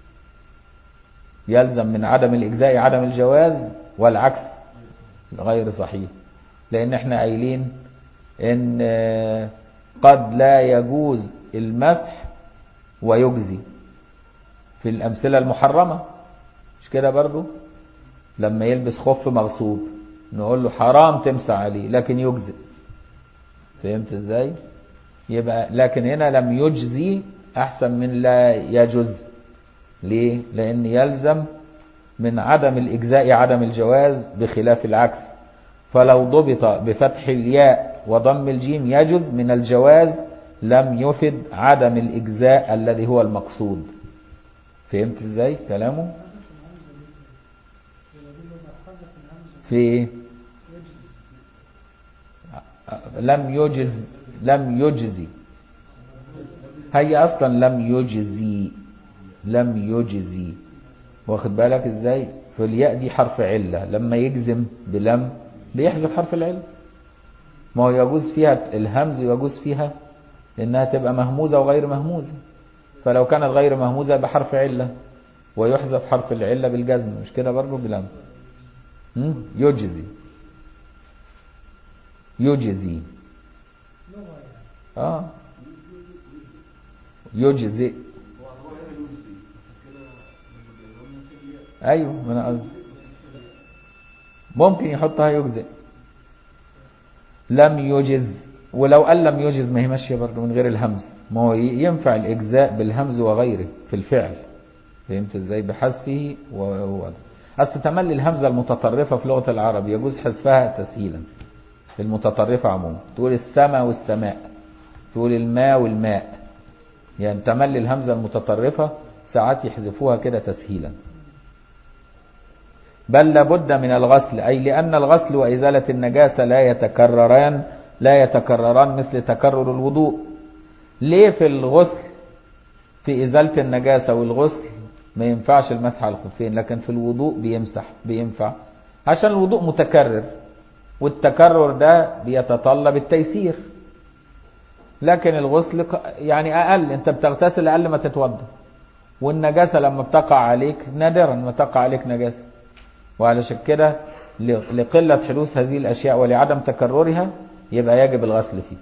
يلزم من عدم الإجزاء عدم الجواز والعكس غير صحيح لأن احنا قايلين إن قد لا يجوز المسح ويجزي في الأمثلة المحرمة مش كده برضو لما يلبس خف مغصوب نقول له حرام تمسح عليه لكن يجزي فهمت ازاي يبقى لكن هنا لم يجزي احسن من لا يجز ليه لان يلزم من عدم الاجزاء عدم الجواز بخلاف العكس فلو ضبط بفتح الياء وضم الجيم يجز من الجواز لم يفد عدم الاجزاء الذي هو المقصود فهمت ازاي كلامه في ايه لم يجز لم يجزي هي اصلا لم يجزي لم يجزي واخد بالك ازاي فالياء دي حرف علة لما يجزم بلم بيحذف حرف العلة ما هو يجوز فيها الهمز يجوز فيها انها تبقى مهموزة وغير مهموزة فلو كانت غير مهموزة بحرف علة ويحذف حرف العلة بالجزم مش كده برضه بلم يجزي يجزي اه يجزي ايوه ما انا قصدي ممكن يحطها يجزئ لم يجز ولو قال لم يجز ما هي ماشيه برضه من غير الهمز ما هو ينفع الاجزاء بالهمز وغيره في الفعل فهمت ازاي بحذفه وهو اصل تملي الهمزه المتطرفه في لغه العرب يجوز حذفها تسهيلا المتطرفه عموما تقول السماء والسماء تقول الماء والماء يعني تملي الهمزه المتطرفه ساعات يحذفوها كده تسهيلا بل لابد من الغسل أي لأن الغسل وإزالة النجاسة لا يتكرران لا يتكرران مثل تكرر الوضوء ليه في الغسل في إزالة النجاسة والغسل ما ينفعش المسح على الخفين لكن في الوضوء بيمسح بينفع عشان الوضوء متكرر والتكرر ده بيتطلب التيسير لكن الغسل يعني أقل أنت بتغتسل أقل ما تتوضا والنجاسة لما بتقع عليك نادرا ما تقع عليك نجاسة وعلشان كده لقلة حدوث هذه الأشياء ولعدم تكررها يبقى يجب الغسل فيه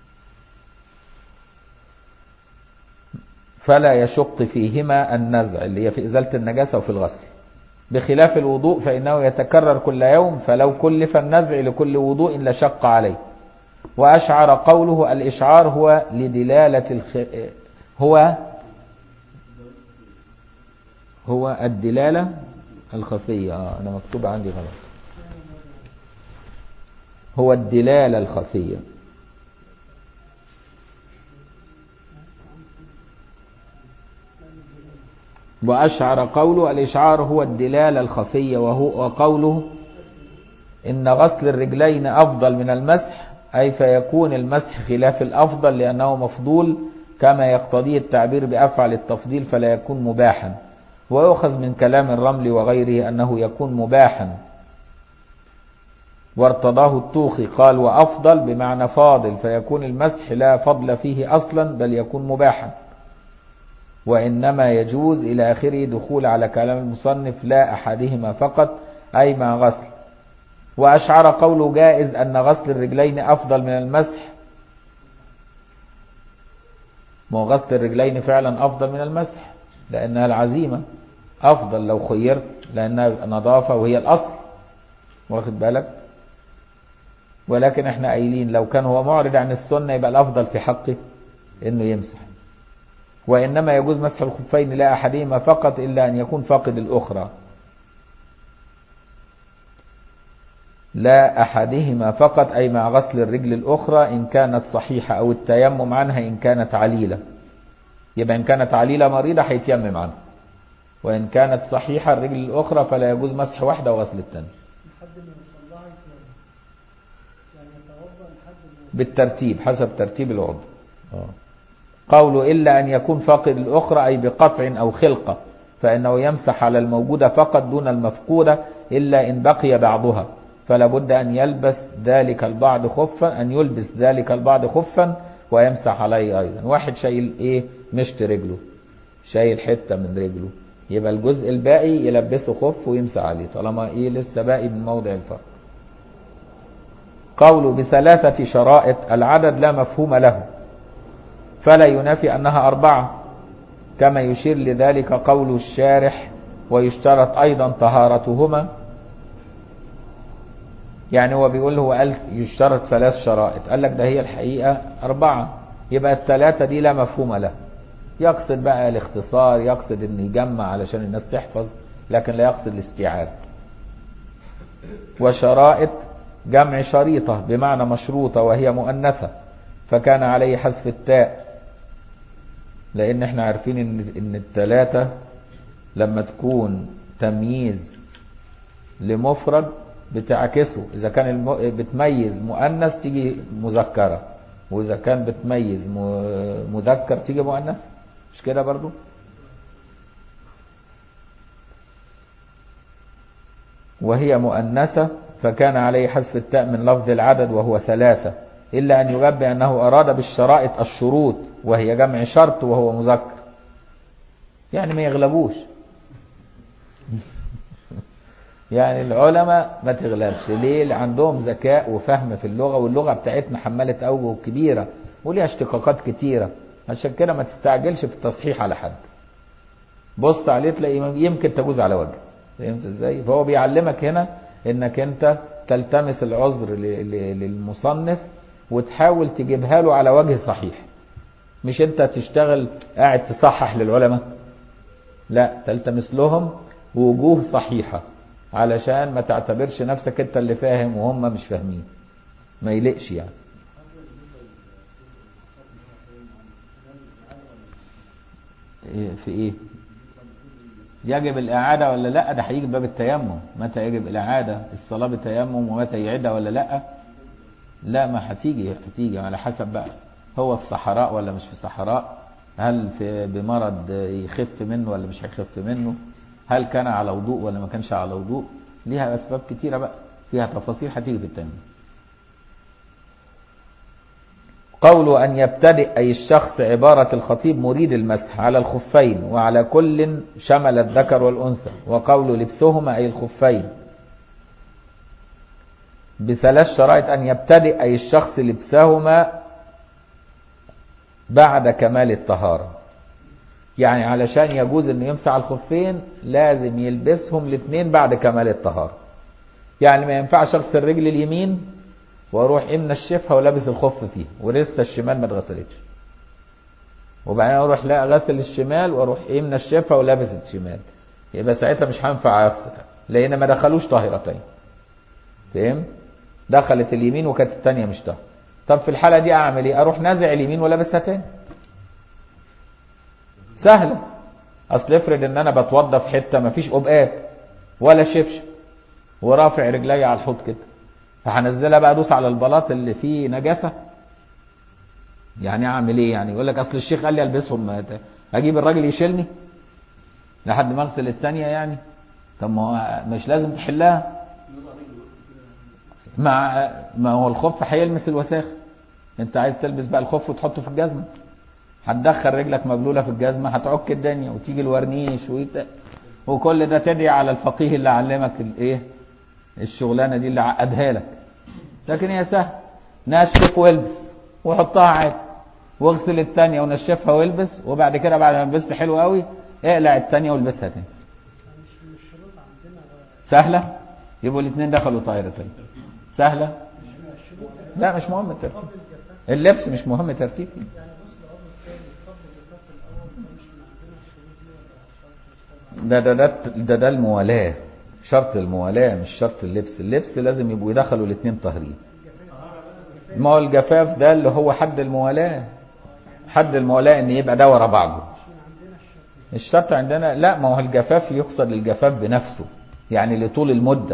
فلا يشق فيهما النزع اللي هي في إزالة النجاسة وفي الغسل بخلاف الوضوء فإنه يتكرر كل يوم فلو كلف النزع لكل وضوء لشق عليه وأشعر قوله الإشعار هو لدلالة الخ... هو هو الدلالة الخفية آه أنا مكتوب عندي غلط هو الدلالة الخفية وأشعر قوله الإشعار هو الدلالة الخفية وهو وقوله إن غسل الرجلين أفضل من المسح أي فيكون المسح خلاف الأفضل لأنه مفضول كما يقتضيه التعبير بأفعل التفضيل فلا يكون مباحا ويؤخذ من كلام الرمل وغيره أنه يكون مباحا وارتضاه الطوخي قال وأفضل بمعنى فاضل فيكون المسح لا فضل فيه أصلا بل يكون مباحا وإنما يجوز إلى آخره دخول على كلام المصنف لا أحدهما فقط أي مع غسل وأشعر قوله جائز أن غسل الرجلين أفضل من المسح ما غسل الرجلين فعلا أفضل من المسح لأنها العزيمة أفضل لو خيرت لأنها نظافة وهي الأصل واخد بالك ولكن احنا قايلين لو كان هو معرض عن السنة يبقى الأفضل في حقه إنه يمسح وإنما يجوز مسح الخفين لا أحدهما فقط إلا أن يكون فاقد الأخرى لا أحدهما فقط أي مع غسل الرجل الأخرى إن كانت صحيحة أو التيمم عنها إن كانت عليلة يبقى إن كانت عليلة مريضة هيتيمم عنها وإن كانت صحيحة الرجل الأخرى فلا يجوز مسح واحدة وغسل الثانية بالترتيب حسب ترتيب العضو آه. قول إلا أن يكون فاقد الأخرى أي بقطع أو خلقة فإنه يمسح على الموجودة فقط دون المفقودة إلا إن بقي بعضها فلا بد أن يلبس ذلك البعض خفا أن يلبس ذلك البعض خفا ويمسح عليه أيضا واحد شايل إيه مشط رجله شايل حتة من رجله يبقى الجزء الباقي يلبسه خف ويمسح عليه طالما إيه لسه باقي من موضع الفرق قوله بثلاثة شرائط العدد لا مفهوم له فلا ينافي أنها أربعة كما يشير لذلك قول الشارح ويشترط أيضا طهارتهما يعني هو بيقول هو قال يشترط ثلاث شرائط قال لك ده هي الحقيقة أربعة يبقى الثلاثة دي لا مفهوم لها يقصد بقى الاختصار يقصد ان يجمع علشان الناس تحفظ لكن لا يقصد الاستيعاب وشرائط جمع شريطة بمعنى مشروطة وهي مؤنثة فكان عليه حذف التاء لان احنا عارفين ان ان الثلاثة لما تكون تمييز لمفرد بتعكسه اذا كان الم... بتميز مؤنث تيجي مذكرة واذا كان بتميز م... مذكر تيجي مؤنث مش كده برضو وهي مؤنثة فكان عليه حذف التاء من لفظ العدد وهو ثلاثة إلا أن يجب أنه أراد بالشرائط الشروط وهي جمع شرط وهو مذكر يعني ما يغلبوش يعني العلماء ما تغلبش ليه عندهم ذكاء وفهم في اللغة واللغة بتاعتنا حمالة أوجه كبيرة وليها اشتقاقات كتيرة عشان كده ما تستعجلش في التصحيح على حد بص عليه تلاقي يمكن تجوز على وجه فهمت ازاي فهو بيعلمك هنا انك انت تلتمس العذر للمصنف وتحاول تجيبها له على وجه صحيح مش انت تشتغل قاعد تصحح للعلماء لا تلتمس لهم وجوه صحيحة علشان ما تعتبرش نفسك انت اللي فاهم وهم مش فاهمين ما يلقش يعني في ايه يجب الإعادة ولا لا ده هيجي باب التيمم متى يجب الإعادة الصلاة بالتيمم ومتى يعيدها ولا لا لا ما هتيجي هتيجي على حسب بقى هو في صحراء ولا مش في صحراء هل في بمرض يخف منه ولا مش هيخف منه هل كان على وضوء ولا ما كانش على وضوء ليها أسباب كتيرة بقى فيها تفاصيل هتيجي في التيمم قول أن يبتدئ أي الشخص عبارة الخطيب مريد المسح على الخفين وعلى كل شمل الذكر والأنثى وقول لبسهما أي الخفين بثلاث شرائط أن يبتدئ أي الشخص لبسهما بعد كمال الطهارة يعني علشان يجوز أنه يمسح الخفين لازم يلبسهم الاثنين بعد كمال الطهارة يعني ما ينفعش أغسل الرجل اليمين واروح ايه منشفها ولابس الخف فيها وريست الشمال ما اتغسلتش وبعدين اروح لا غسل الشمال واروح ايه منشفها ولابس الشمال يبقى ساعتها مش هينفع اغسل لان ما دخلوش طاهرتين فاهم دخلت اليمين وكانت الثانيه مش طاهره طب في الحاله دي اعمل ايه اروح نازع اليمين ولابسها تاني سهله اصل افرض ان انا بتوضى في حته ما فيش قبقات ولا شبشب ورافع رجلي على الحوض كده فهنزلها بقى ادوس على البلاط اللي فيه نجاسه يعني اعمل ايه يعني يقول لك اصل الشيخ قال لي البسهم اجيب الراجل يشيلني لحد ما اغسل الثانيه يعني طب ما هو مش لازم تحلها مع ما هو الخف هيلمس الوساخ انت عايز تلبس بقى الخف وتحطه في الجزمه هتدخل رجلك مبلوله في الجزمه هتعك الدنيا وتيجي الورنيش ويت... وكل ده تدعي على الفقيه اللي علمك الايه الشغلانه دي اللي عقدها لك لكن هي سهل نشف والبس وحطها عادي واغسل الثانيه ونشفها والبس وبعد كده بعد ما لبست حلو قوي اقلع الثانيه والبسها تاني سهله يبقوا الاثنين دخلوا طايرتين سهله لا مش مهم الترتيب اللبس مش مهم ترتيب ده ده ده ده, ده الموالاه شرط الموالاة مش شرط اللبس اللبس لازم يبقوا يدخلوا الاثنين طاهرين ما هو الجفاف ده اللي هو حد الموالاة حد الموالاة ان يبقى ده ورا بعضه الشرط عندنا لا ما هو الجفاف يقصد الجفاف بنفسه يعني لطول المدة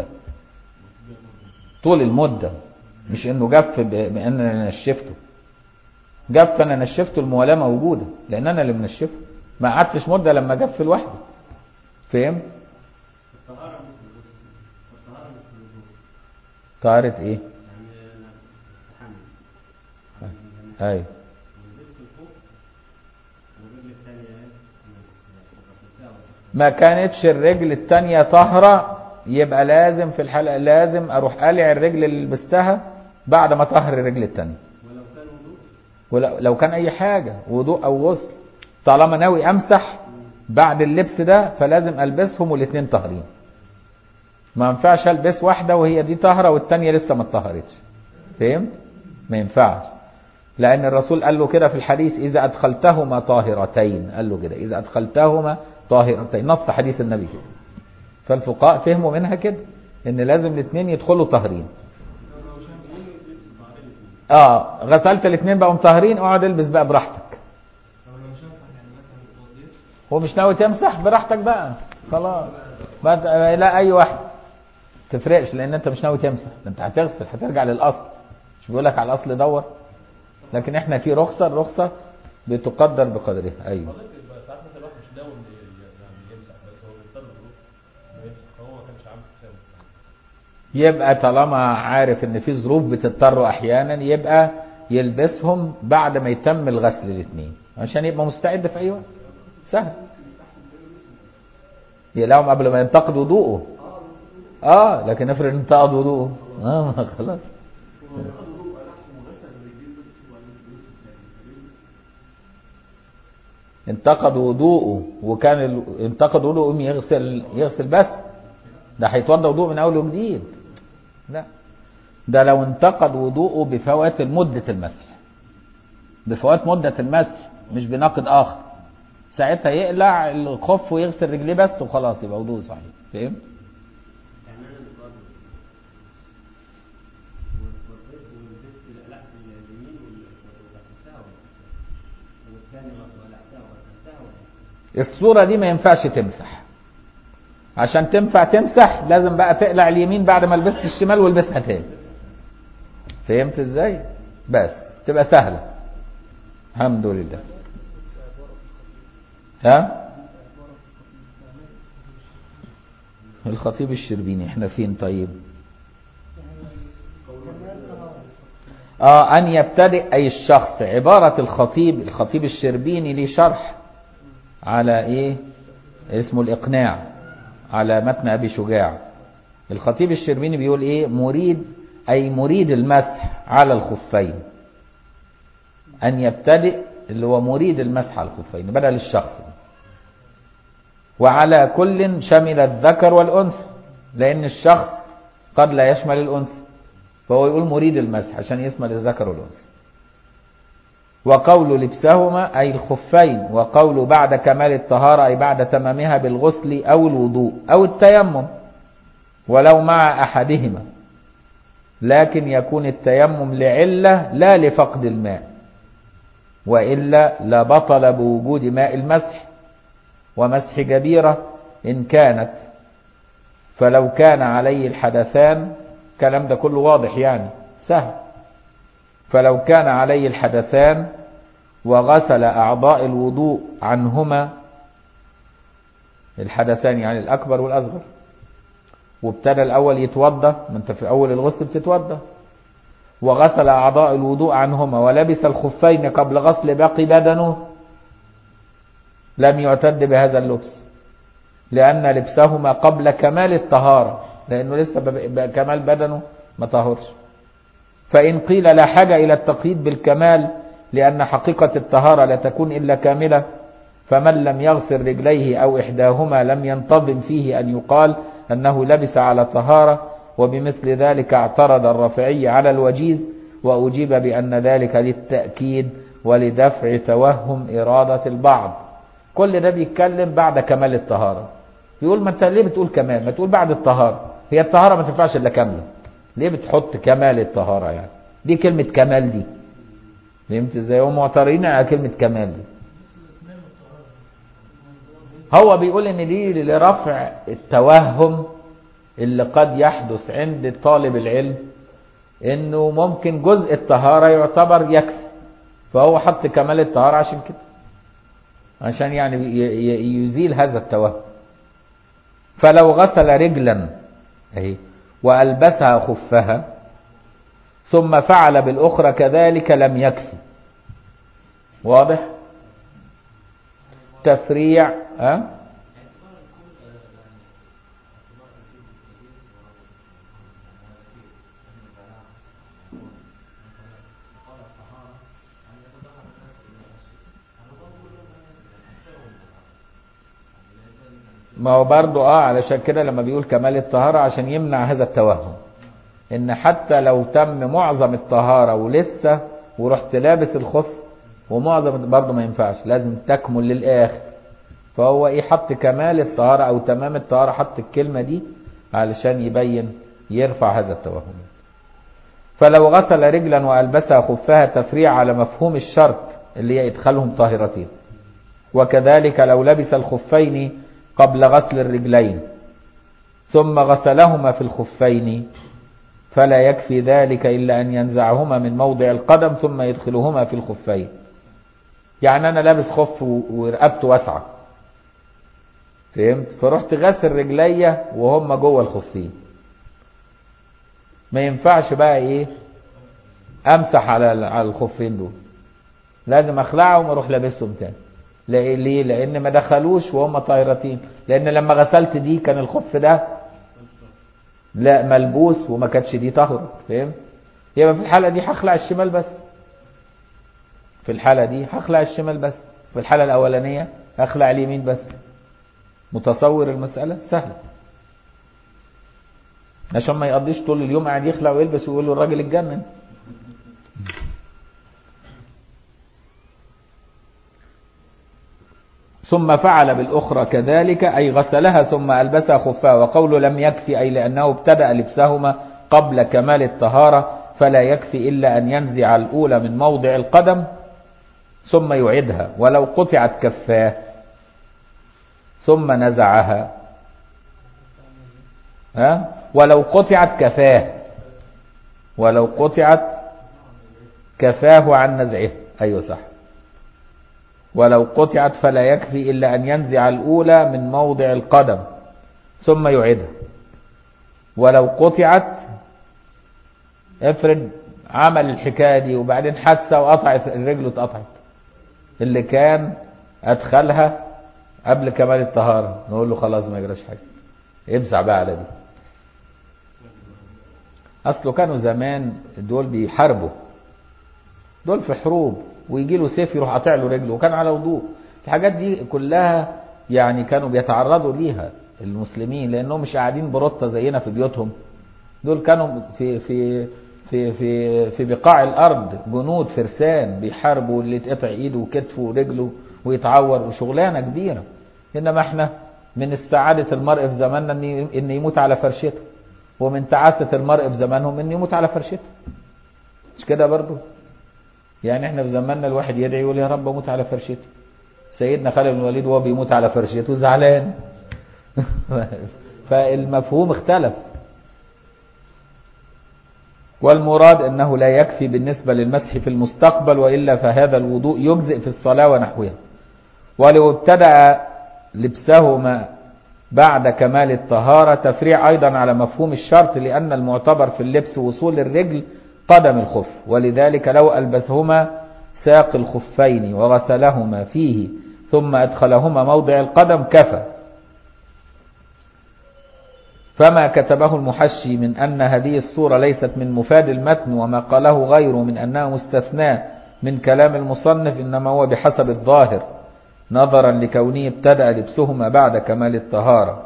طول المدة مش انه جف بان انا نشفته جف انا نشفته الموالاه موجوده لان انا اللي منشفه ما قعدتش مده لما جف لوحده فهمت الطهارة مش بالغسل الطهارة مش بالوضوء طهاره ايه يعني أنا تحمل ايوه لبست الفوق والرجل الثانية ايه غسلتها ولا ما كانتش الرجل التانية طاهرة يبقى لازم في الحلقة لازم اروح قلع الرجل اللي لبستها بعد ما طهر الرجل التانية ولو كان وضوء ولو لو كان اي حاجة وضوء او غسل طالما ناوي امسح بعد اللبس ده فلازم البسهم والاتنين طاهرين ما ينفعش البس واحدة وهي دي طاهرة والتانية لسه ما اتطهرتش فهمت ما ينفعش لان الرسول قال له كده في الحديث اذا ادخلتهما طاهرتين قال له كده اذا ادخلتهما طاهرتين نص حديث النبي كده فالفقهاء فهموا منها كده ان لازم الاثنين يدخلوا طاهرين اه غسلت الاثنين بقوا طاهرين اقعد البس بقى براحتك هو مش ناوي تمسح براحتك بقى خلاص ما ت- لا اي واحد تفرقش لان انت مش ناوي تمسح ده انت هتغسل هترجع للاصل مش بيقول لك على الاصل دور لكن احنا في رخصه الرخصه بتقدر بقدرها ايوه حضرتك بقى ساعات مثلا الواحد مش ناوي إن ي- يعني يمسح بس هو بيضطر ظروف ما يمسح فهو ما كانش عامل حسابه يبقى طالما عارف ان في ظروف بتضطر احيانا يبقى يلبسهم بعد ما يتم الغسل الاثنين عشان يبقى مستعد في اي وقت سهل يقلعهم قبل ما ينتقد وضوءه اه لكن افرض انتقد وضوءه اه ما خلاص انتقد وضوءه وكان ال... انتقد وضوءه يقوم يغسل يغسل بس ده هيتوضا وضوء من اول وجديد لا ده لو انتقد وضوءه بفوات مدة المسح بفوات مدة المسح مش بناقد آخر ساعتها يقلع الخف ويغسل رجليه بس وخلاص يبقى وضوء صحيح فهمت؟ يعني انا متوضئ واتوضيت ولبست قلعت اليمين وغسلتها والثاني قلعتها وغسلتها ولا الصورة دي ما ينفعش تمسح عشان تنفع تمسح لازم بقى تقلع اليمين بعد ما لبست الشمال والبسها تاني فهمت ازاي بس تبقى سهلة الحمد لله ها الخطيب الشربيني احنا فين طيب اه ان يبتدئ اي الشخص عبارة الخطيب الخطيب الشربيني ليه شرح على ايه اسمه الاقناع على متن ابي شجاع الخطيب الشربيني بيقول ايه مريد اي مريد المسح على الخفين ان يبتدئ اللي هو مريد المسح على الخفين بدل الشخص وعلى كل شمل الذكر والانثى لان الشخص قد لا يشمل الانثى فهو يقول مريد المسح عشان يشمل الذكر والانثى وقول لبسهما أي الخفين وقول بعد كمال الطهارة أي بعد تمامها بالغسل أو الوضوء أو التيمم ولو مع أحدهما لكن يكون التيمم لعلة لا لفقد الماء وإلا لبطل بوجود ماء المسح ومسح جبيرة إن كانت فلو كان عليه الحدثان الكلام ده كله واضح يعني سهل فلو كان عليه الحدثان وغسل أعضاء الوضوء عنهما الحدثان يعني الأكبر والأصغر وابتدى الأول يتوضى ما أنت في أول الغسل بتتوضى وغسل أعضاء الوضوء عنهما ولبس الخفين قبل غسل باقي بدنه لم يعتد بهذا اللبس لأن لبسهما قبل كمال الطهارة لأنه لسه كمال بدنه ما طهرش فإن قيل لا حاجة إلى التقييد بالكمال لأن حقيقة الطهارة لا تكون إلا كاملة فمن لم يغسل رجليه أو إحداهما لم ينتظم فيه أن يقال أنه لبس على طهارة وبمثل ذلك اعترض الرافعي على الوجيز وأجيب بأن ذلك للتأكيد ولدفع توهم إرادة البعض كل ده بيتكلم بعد كمال الطهارة يقول ما انت ليه بتقول كمال ما تقول بعد الطهارة هي الطهارة ما تنفعش إلا كاملة ليه بتحط كمال الطهارة يعني دي كلمة كمال دي فهمت ازاي هم معترضين على كلمة كمال دي هو بيقول ان دي لرفع التوهم اللي قد يحدث عند طالب العلم انه ممكن جزء الطهارة يعتبر يكفي فهو حط كمال الطهارة عشان كده عشان يعني ي- ي- يزيل هذا التوهم فلو غسل رجلا اهي وألبسها خفها ثم فعل بالأخرى كذلك لم يكفي واضح تفريع ها ما هو برضه اه علشان كده لما بيقول كمال الطهارة عشان يمنع هذا التوهم ان حتى لو تم معظم الطهارة ولسه ورحت لابس الخف ومعظم برضه ما ينفعش لازم تكمل للآخر فهو ايه حط كمال الطهارة او تمام الطهارة حط الكلمة دي علشان يبين يرفع هذا التوهم فلو غسل رجلا وألبسها خفها تفريع على مفهوم الشرط اللي هي إدخالهم طاهرتين وكذلك لو لبس الخفين قبل غسل الرجلين ثم غسلهما في الخفين فلا يكفي ذلك إلا أن ينزعهما من موضع القدم ثم يدخلهما في الخفين يعني أنا لابس خف و- ورقبته واسعة فهمت فرحت غسل رجليا وهم جوه الخفين ما ينفعش بقى ايه امسح على على الخفين دول لازم اخلعهم واروح لابسهم تاني لا- ليه لان ما دخلوش وهم طاهرتين لان لما غسلت دي كان الخف ده لا ملبوس وما كانتش دي طهر فاهم يبقى في الحاله دي هخلع الشمال بس في الحاله دي هخلع الشمال بس في الحاله الاولانيه هخلع اليمين بس متصور المساله سهله عشان ما يقضيش طول اليوم قاعد يخلع ويلبس ويقول له الراجل اتجنن ثم فعل بالأخرى كذلك أي غسلها ثم ألبسها خفها وقول لم يكفي أي لأنه ابتدأ لبسهما قبل كمال الطهارة فلا يكفي إلا أن ينزع الأولى من موضع القدم ثم يعيدها ولو قطعت كفاه ثم نزعها ها ولو قطعت كفاه ولو قطعت كفاه عن نزعه أيوة صح ولو قطعت فلا يكفي إلا أن ينزع الأولى من موضع القدم ثم يعيدها ولو قطعت افرض عمل الحكاية دي وبعدين حادثة وقطعت الرجل اتقطعت اللي كان أدخلها قبل كمال الطهارة نقول له خلاص ما يجراش حاجة امسح بقى على دي أصله كانوا زمان دول بيحاربوا دول في حروب ويجي له سيف يروح قاطع له رجله وكان على وضوء الحاجات دي كلها يعني كانوا بيتعرضوا ليها المسلمين لانهم مش قاعدين برطة زينا في بيوتهم دول كانوا في في في في في بقاع الارض جنود فرسان بيحاربوا اللي يتقطع ايده وكتفه ورجله ويتعور وشغلانه كبيره انما احنا من استعاده المرء في زماننا ان ان يموت على فرشته ومن تعاسه المرء في زمانهم ان يموت على فرشته مش كده برضه يعني احنا في زماننا الواحد يدعي يقول يا رب اموت على فرشتي سيدنا خالد بن الوليد وهو بيموت على فرشته زعلان فالمفهوم اختلف والمراد انه لا يكفي بالنسبه للمسح في المستقبل والا فهذا الوضوء يجزئ في الصلاه ونحوها ولو ابتدأ لبسهما بعد كمال الطهارة تفريع أيضا على مفهوم الشرط لأن المعتبر في اللبس وصول الرجل قدم الخف ولذلك لو ألبسهما ساق الخفين وغسلهما فيه ثم أدخلهما موضع القدم كفى فما كتبه المحشي من أن هذه الصورة ليست من مفاد المتن وما قاله غيره من أنها مستثناء من كلام المصنف إنما هو بحسب الظاهر نظرا لكونه ابتدأ لبسهما بعد كمال الطهارة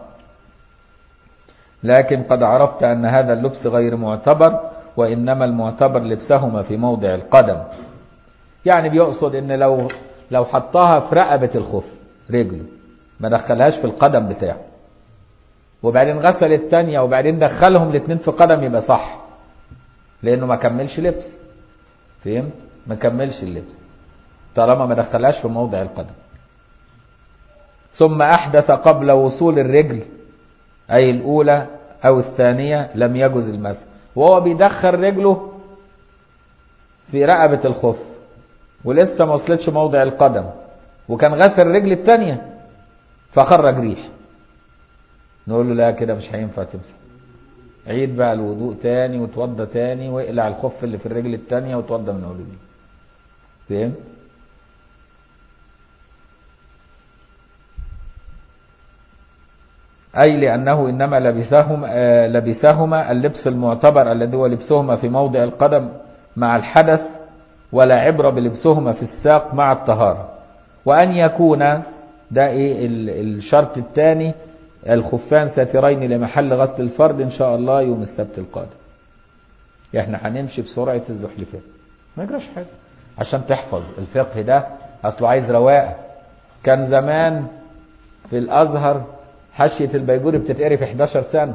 لكن قد عرفت أن هذا اللبس غير معتبر وإنما المعتبر لبسهما في موضع القدم يعني بيقصد ان لو لو حطها في رقبة الخف رجله ما دخلهاش في القدم بتاعه وبعدين غسل التانية وبعدين دخلهم الاتنين في قدم يبقى صح لانه ما كملش لبس فهمت ما كملش اللبس طالما ما دخلهاش في موضع القدم ثم احدث قبل وصول الرجل اي الاولى او الثانية لم يجز المسح وهو بيدخل رجله في رقبة الخف ولسه ما وصلتش موضع القدم وكان غسل الرجل الثانيه فخرج ريح نقول له لا كده مش هينفع تمسح عيد بقى الوضوء تاني وتوضى تاني واقلع الخف اللي في الرجل التانية وتوضى من اول وجديد فهمت؟ أي لأنه إنما لبسهما آه لبسهما اللبس المعتبر الذي هو لبسهما في موضع القدم مع الحدث ولا عبرة بلبسهما في الساق مع الطهارة وأن يكون ده إيه الشرط الثاني الخفان ساترين لمحل غسل الفرد إن شاء الله يوم السبت القادم احنا هنمشي بسرعة الزحلفات ما يجراش حاجة عشان تحفظ الفقه ده أصله عايز رواقة كان زمان في الأزهر حاشية البيجوري بتتقري في 11 سنة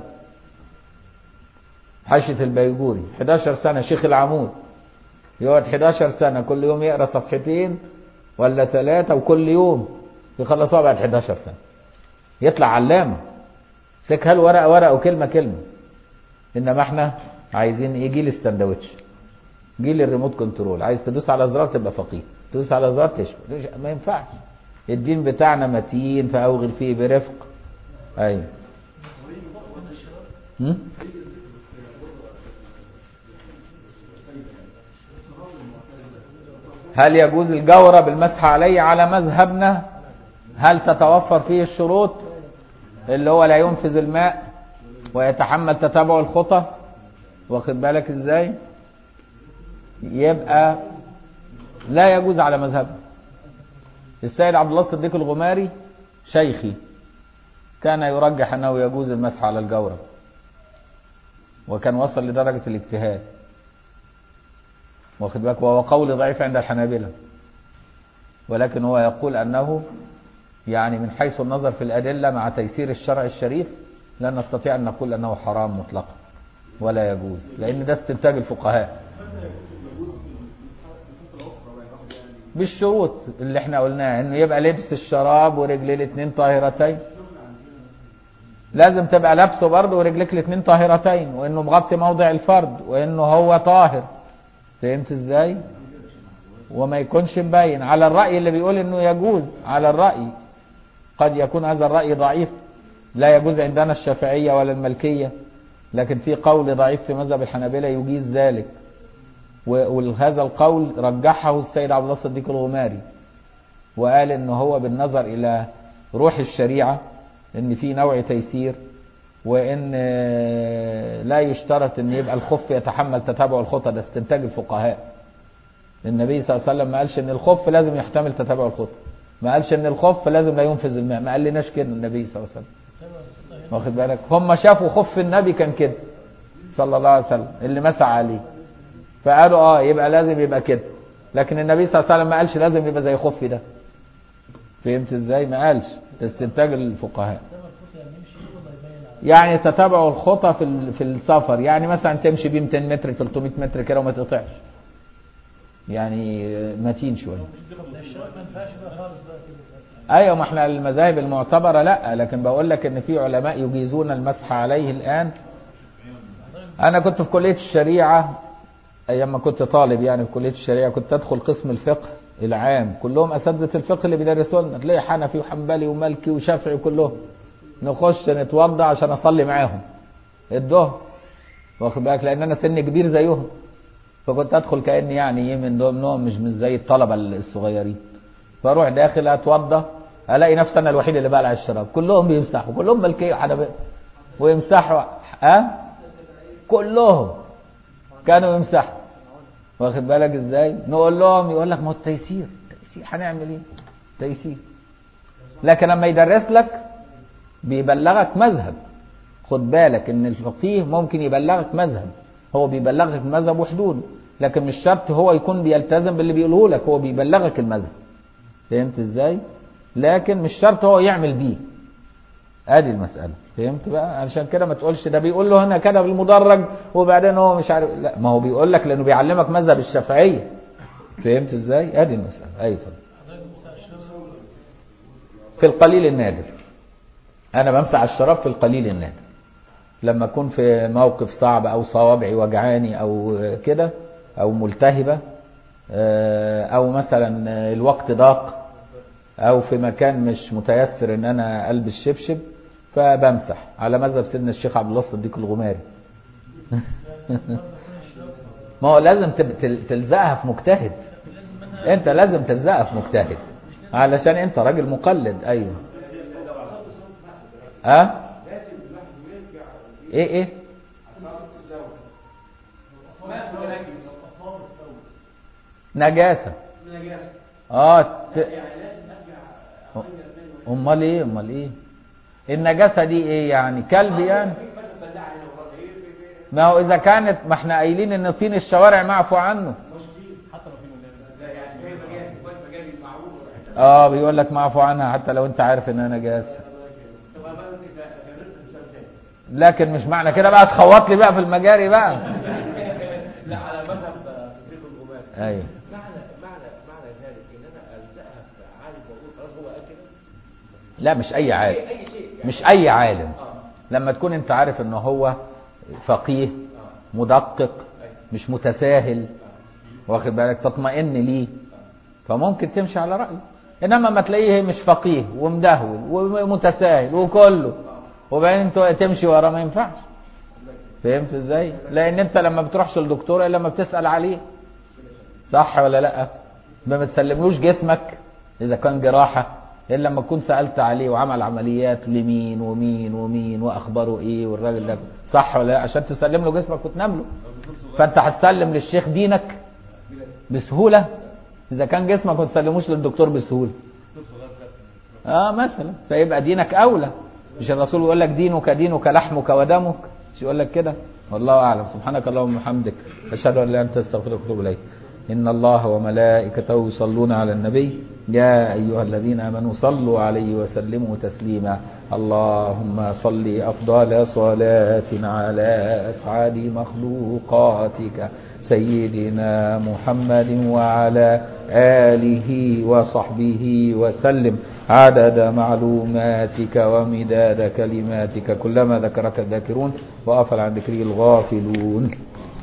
حاشية البيجوري 11 سنة شيخ العمود يقعد 11 سنة كل يوم يقرا صفحتين ولا ثلاثة وكل يوم يخلصوها بعد 11 سنة يطلع علامة سكها له ورقة ورقة وكلمة كلمة إنما احنا عايزين ايه جيل السندوتش جيل الريموت كنترول عايز تدوس على زرار تبقى فقيه تدوس على زرار تشبه ما ينفعش الدين بتاعنا متين فأوغل فيه برفق ايوه هم؟ هل يجوز الجورة بالمسح عليه على مذهبنا هل تتوفر فيه الشروط اللي هو لا ينفذ الماء ويتحمل تتابع الخطى واخد بالك ازاي يبقى لا يجوز على مذهبنا السيد عبد الله الصديق الغماري شيخي كان يرجح انه يجوز المسح على الجورب وكان وصل لدرجة الاجتهاد واخد بالك وهو قول ضعيف عند الحنابلة ولكن هو يقول انه يعني من حيث النظر في الأدلة مع تيسير الشرع الشريف لا نستطيع أن نقول أنه حرام مطلقا ولا يجوز لأن ده استنتاج الفقهاء بالشروط اللي احنا قلناها انه يبقى لبس الشراب ورجليه الاثنين طاهرتين لازم تبقى لابسه برضه ورجليك الاثنين طاهرتين وانه مغطي موضع الفرد وانه هو طاهر فهمت ازاي وما يكونش مبين على الرأي اللي بيقول انه يجوز على الرأي قد يكون هذا الرأي ضعيف لا يجوز عندنا الشافعية ولا الملكية لكن في قول ضعيف في مذهب الحنابلة يجيز ذلك وهذا القول رجحه السيد عبد الله الصديق الغماري وقال ان هو بالنظر الى روح الشريعة ان في نوع تيسير وان لا يشترط ان يبقى الخف يتحمل تتابع الخطى ده استنتاج الفقهاء النبي صلى الله عليه وسلم ما قالش ان الخف لازم يحتمل تتابع الخطى ما قالش ان الخف لازم لا ينفذ الماء ما قالناش كده النبي صلى الله عليه وسلم واخد بالك هم شافوا خف النبي كان كده صلى الله عليه وسلم اللي مسح عليه فقالوا اه يبقى لازم يبقى كده لكن النبي صلى الله عليه وسلم ما قالش لازم يبقى زي خفي ده فهمت ازاي ما قالش ده استنتاج الفقهاء يعني تتابعوا الخطى في في السفر يعني مثلا تمشي بيه 200 متر 300 متر كده وما تقطعش يعني متين شويه ايوه ما احنا المذاهب المعتبره لا لكن بقول لك ان في علماء يجيزون المسح عليه الان انا كنت في كليه الشريعه ايام ما كنت طالب يعني في كليه الشريعه كنت ادخل قسم الفقه العام كلهم اساتذه الفقه اللي بيدرسوا لنا تلاقي حنفي وحنبلي ومالكي وشافعي كلهم نخش نتوضى عشان اصلي معاهم الظهر واخد بالك لان انا سن كبير زيهم فكنت ادخل كاني يعني ايه من ضمنهم مش مش زي الطلبه الصغيرين فاروح داخل اتوضى الاقي نفسي انا الوحيد اللي بقلع الشراب كلهم بيمسحوا كلهم ملكيه وحنبيه ويمسحوا ها أه؟ كلهم كانوا يمسحوا واخد بالك ازاي نقول لهم يقول لك ما هو التيسير تيسير هنعمل ايه تيسير لكن لما يدرس لك بيبلغك مذهب خد بالك ان الفقيه ممكن يبلغك مذهب هو بيبلغك المذهب وحدوده لكن مش شرط هو يكون بيلتزم باللي بيقوله لك هو بيبلغك المذهب فهمت ازاي لكن مش شرط هو يعمل بيه ادي المسألة فهمت بقى عشان كده ما تقولش ده بيقول له هنا كده بالمدرج وبعدين هو مش عارف لا ما هو بيقول لك لانه بيعلمك مذهب الشافعية فهمت ازاي ادي المسألة اي طبعا في القليل النادر انا بمسح الشراب في القليل النادر لما اكون في موقف صعب او صوابعي وجعاني او كده او ملتهبه آه، او مثلا آه، الوقت ضاق او في مكان مش متيسر ان انا البس شبشب فبمسح على مذهب سيدنا الشيخ عبد الله الصديق الغماري ما هو لازم تب- تل- تلزقها في مجتهد انت لازم تلزقها في مجتهد علشان انت راجل مقلد ايوه ها أه؟ ايه ايه نجاسة اه ت... امال ايه امال ايه النجاسة دي ايه يعني كلب يعني ما هو اذا كانت ما احنا قايلين ان طين الشوارع معفو عنه حتى لو في نجاسة اه بيقول لك معفو عنها حتى لو انت عارف انها نجاسة لكن مش معنى كده بقى تخوط لي بقى في المجاري بقى لا على مذهب صديق الغمام ايوه معنى معنى معنى ذلك ان انا الزقها في عالم موجود خلاص هو قال كده لا مش اي عالم اي شيء يعني مش اي عالم اه لما تكون انت عارف ان هو فقيه مدقق مش متساهل واخد بالك تطمئن ليه فممكن تمشي على رأيه انما ما تلاقيه مش فقيه ومدهول ومتساهل وكله وبعدين انت تمشي وراه ما ينفعش فهمت ازاي لان انت لما بتروحش للدكتور الا لما بتسأل عليه صح ولا لا ما بتسلملوش جسمك اذا كان جراحه الا لما تكون سالت عليه وعمل عمليات لمين ومين ومين واخباره ايه والراجل ده صح ولا لا عشان تسلم له جسمك وتنام له فانت هتسلم للشيخ دينك بسهوله اذا كان جسمك ما تسلموش للدكتور بسهوله اه مثلا فيبقى دينك اولى مش الرسول يقول لك دينك دينك لحمك ودمك مش يقول لك كده والله اعلم سبحانك اللهم وبحمدك اشهد ان لا اله الا انت استغفرك واتوب اليك ان الله وملائكته يصلون على النبي يا ايها الذين امنوا صلوا عليه وسلموا تسليما اللهم صل افضل صلاه على اسعد مخلوقاتك سيدنا محمد وعلى آله وصحبه وسلم عدد معلوماتك ومداد كلماتك كلما ذكرك الذاكرون وغفل عن ذكره الغافلون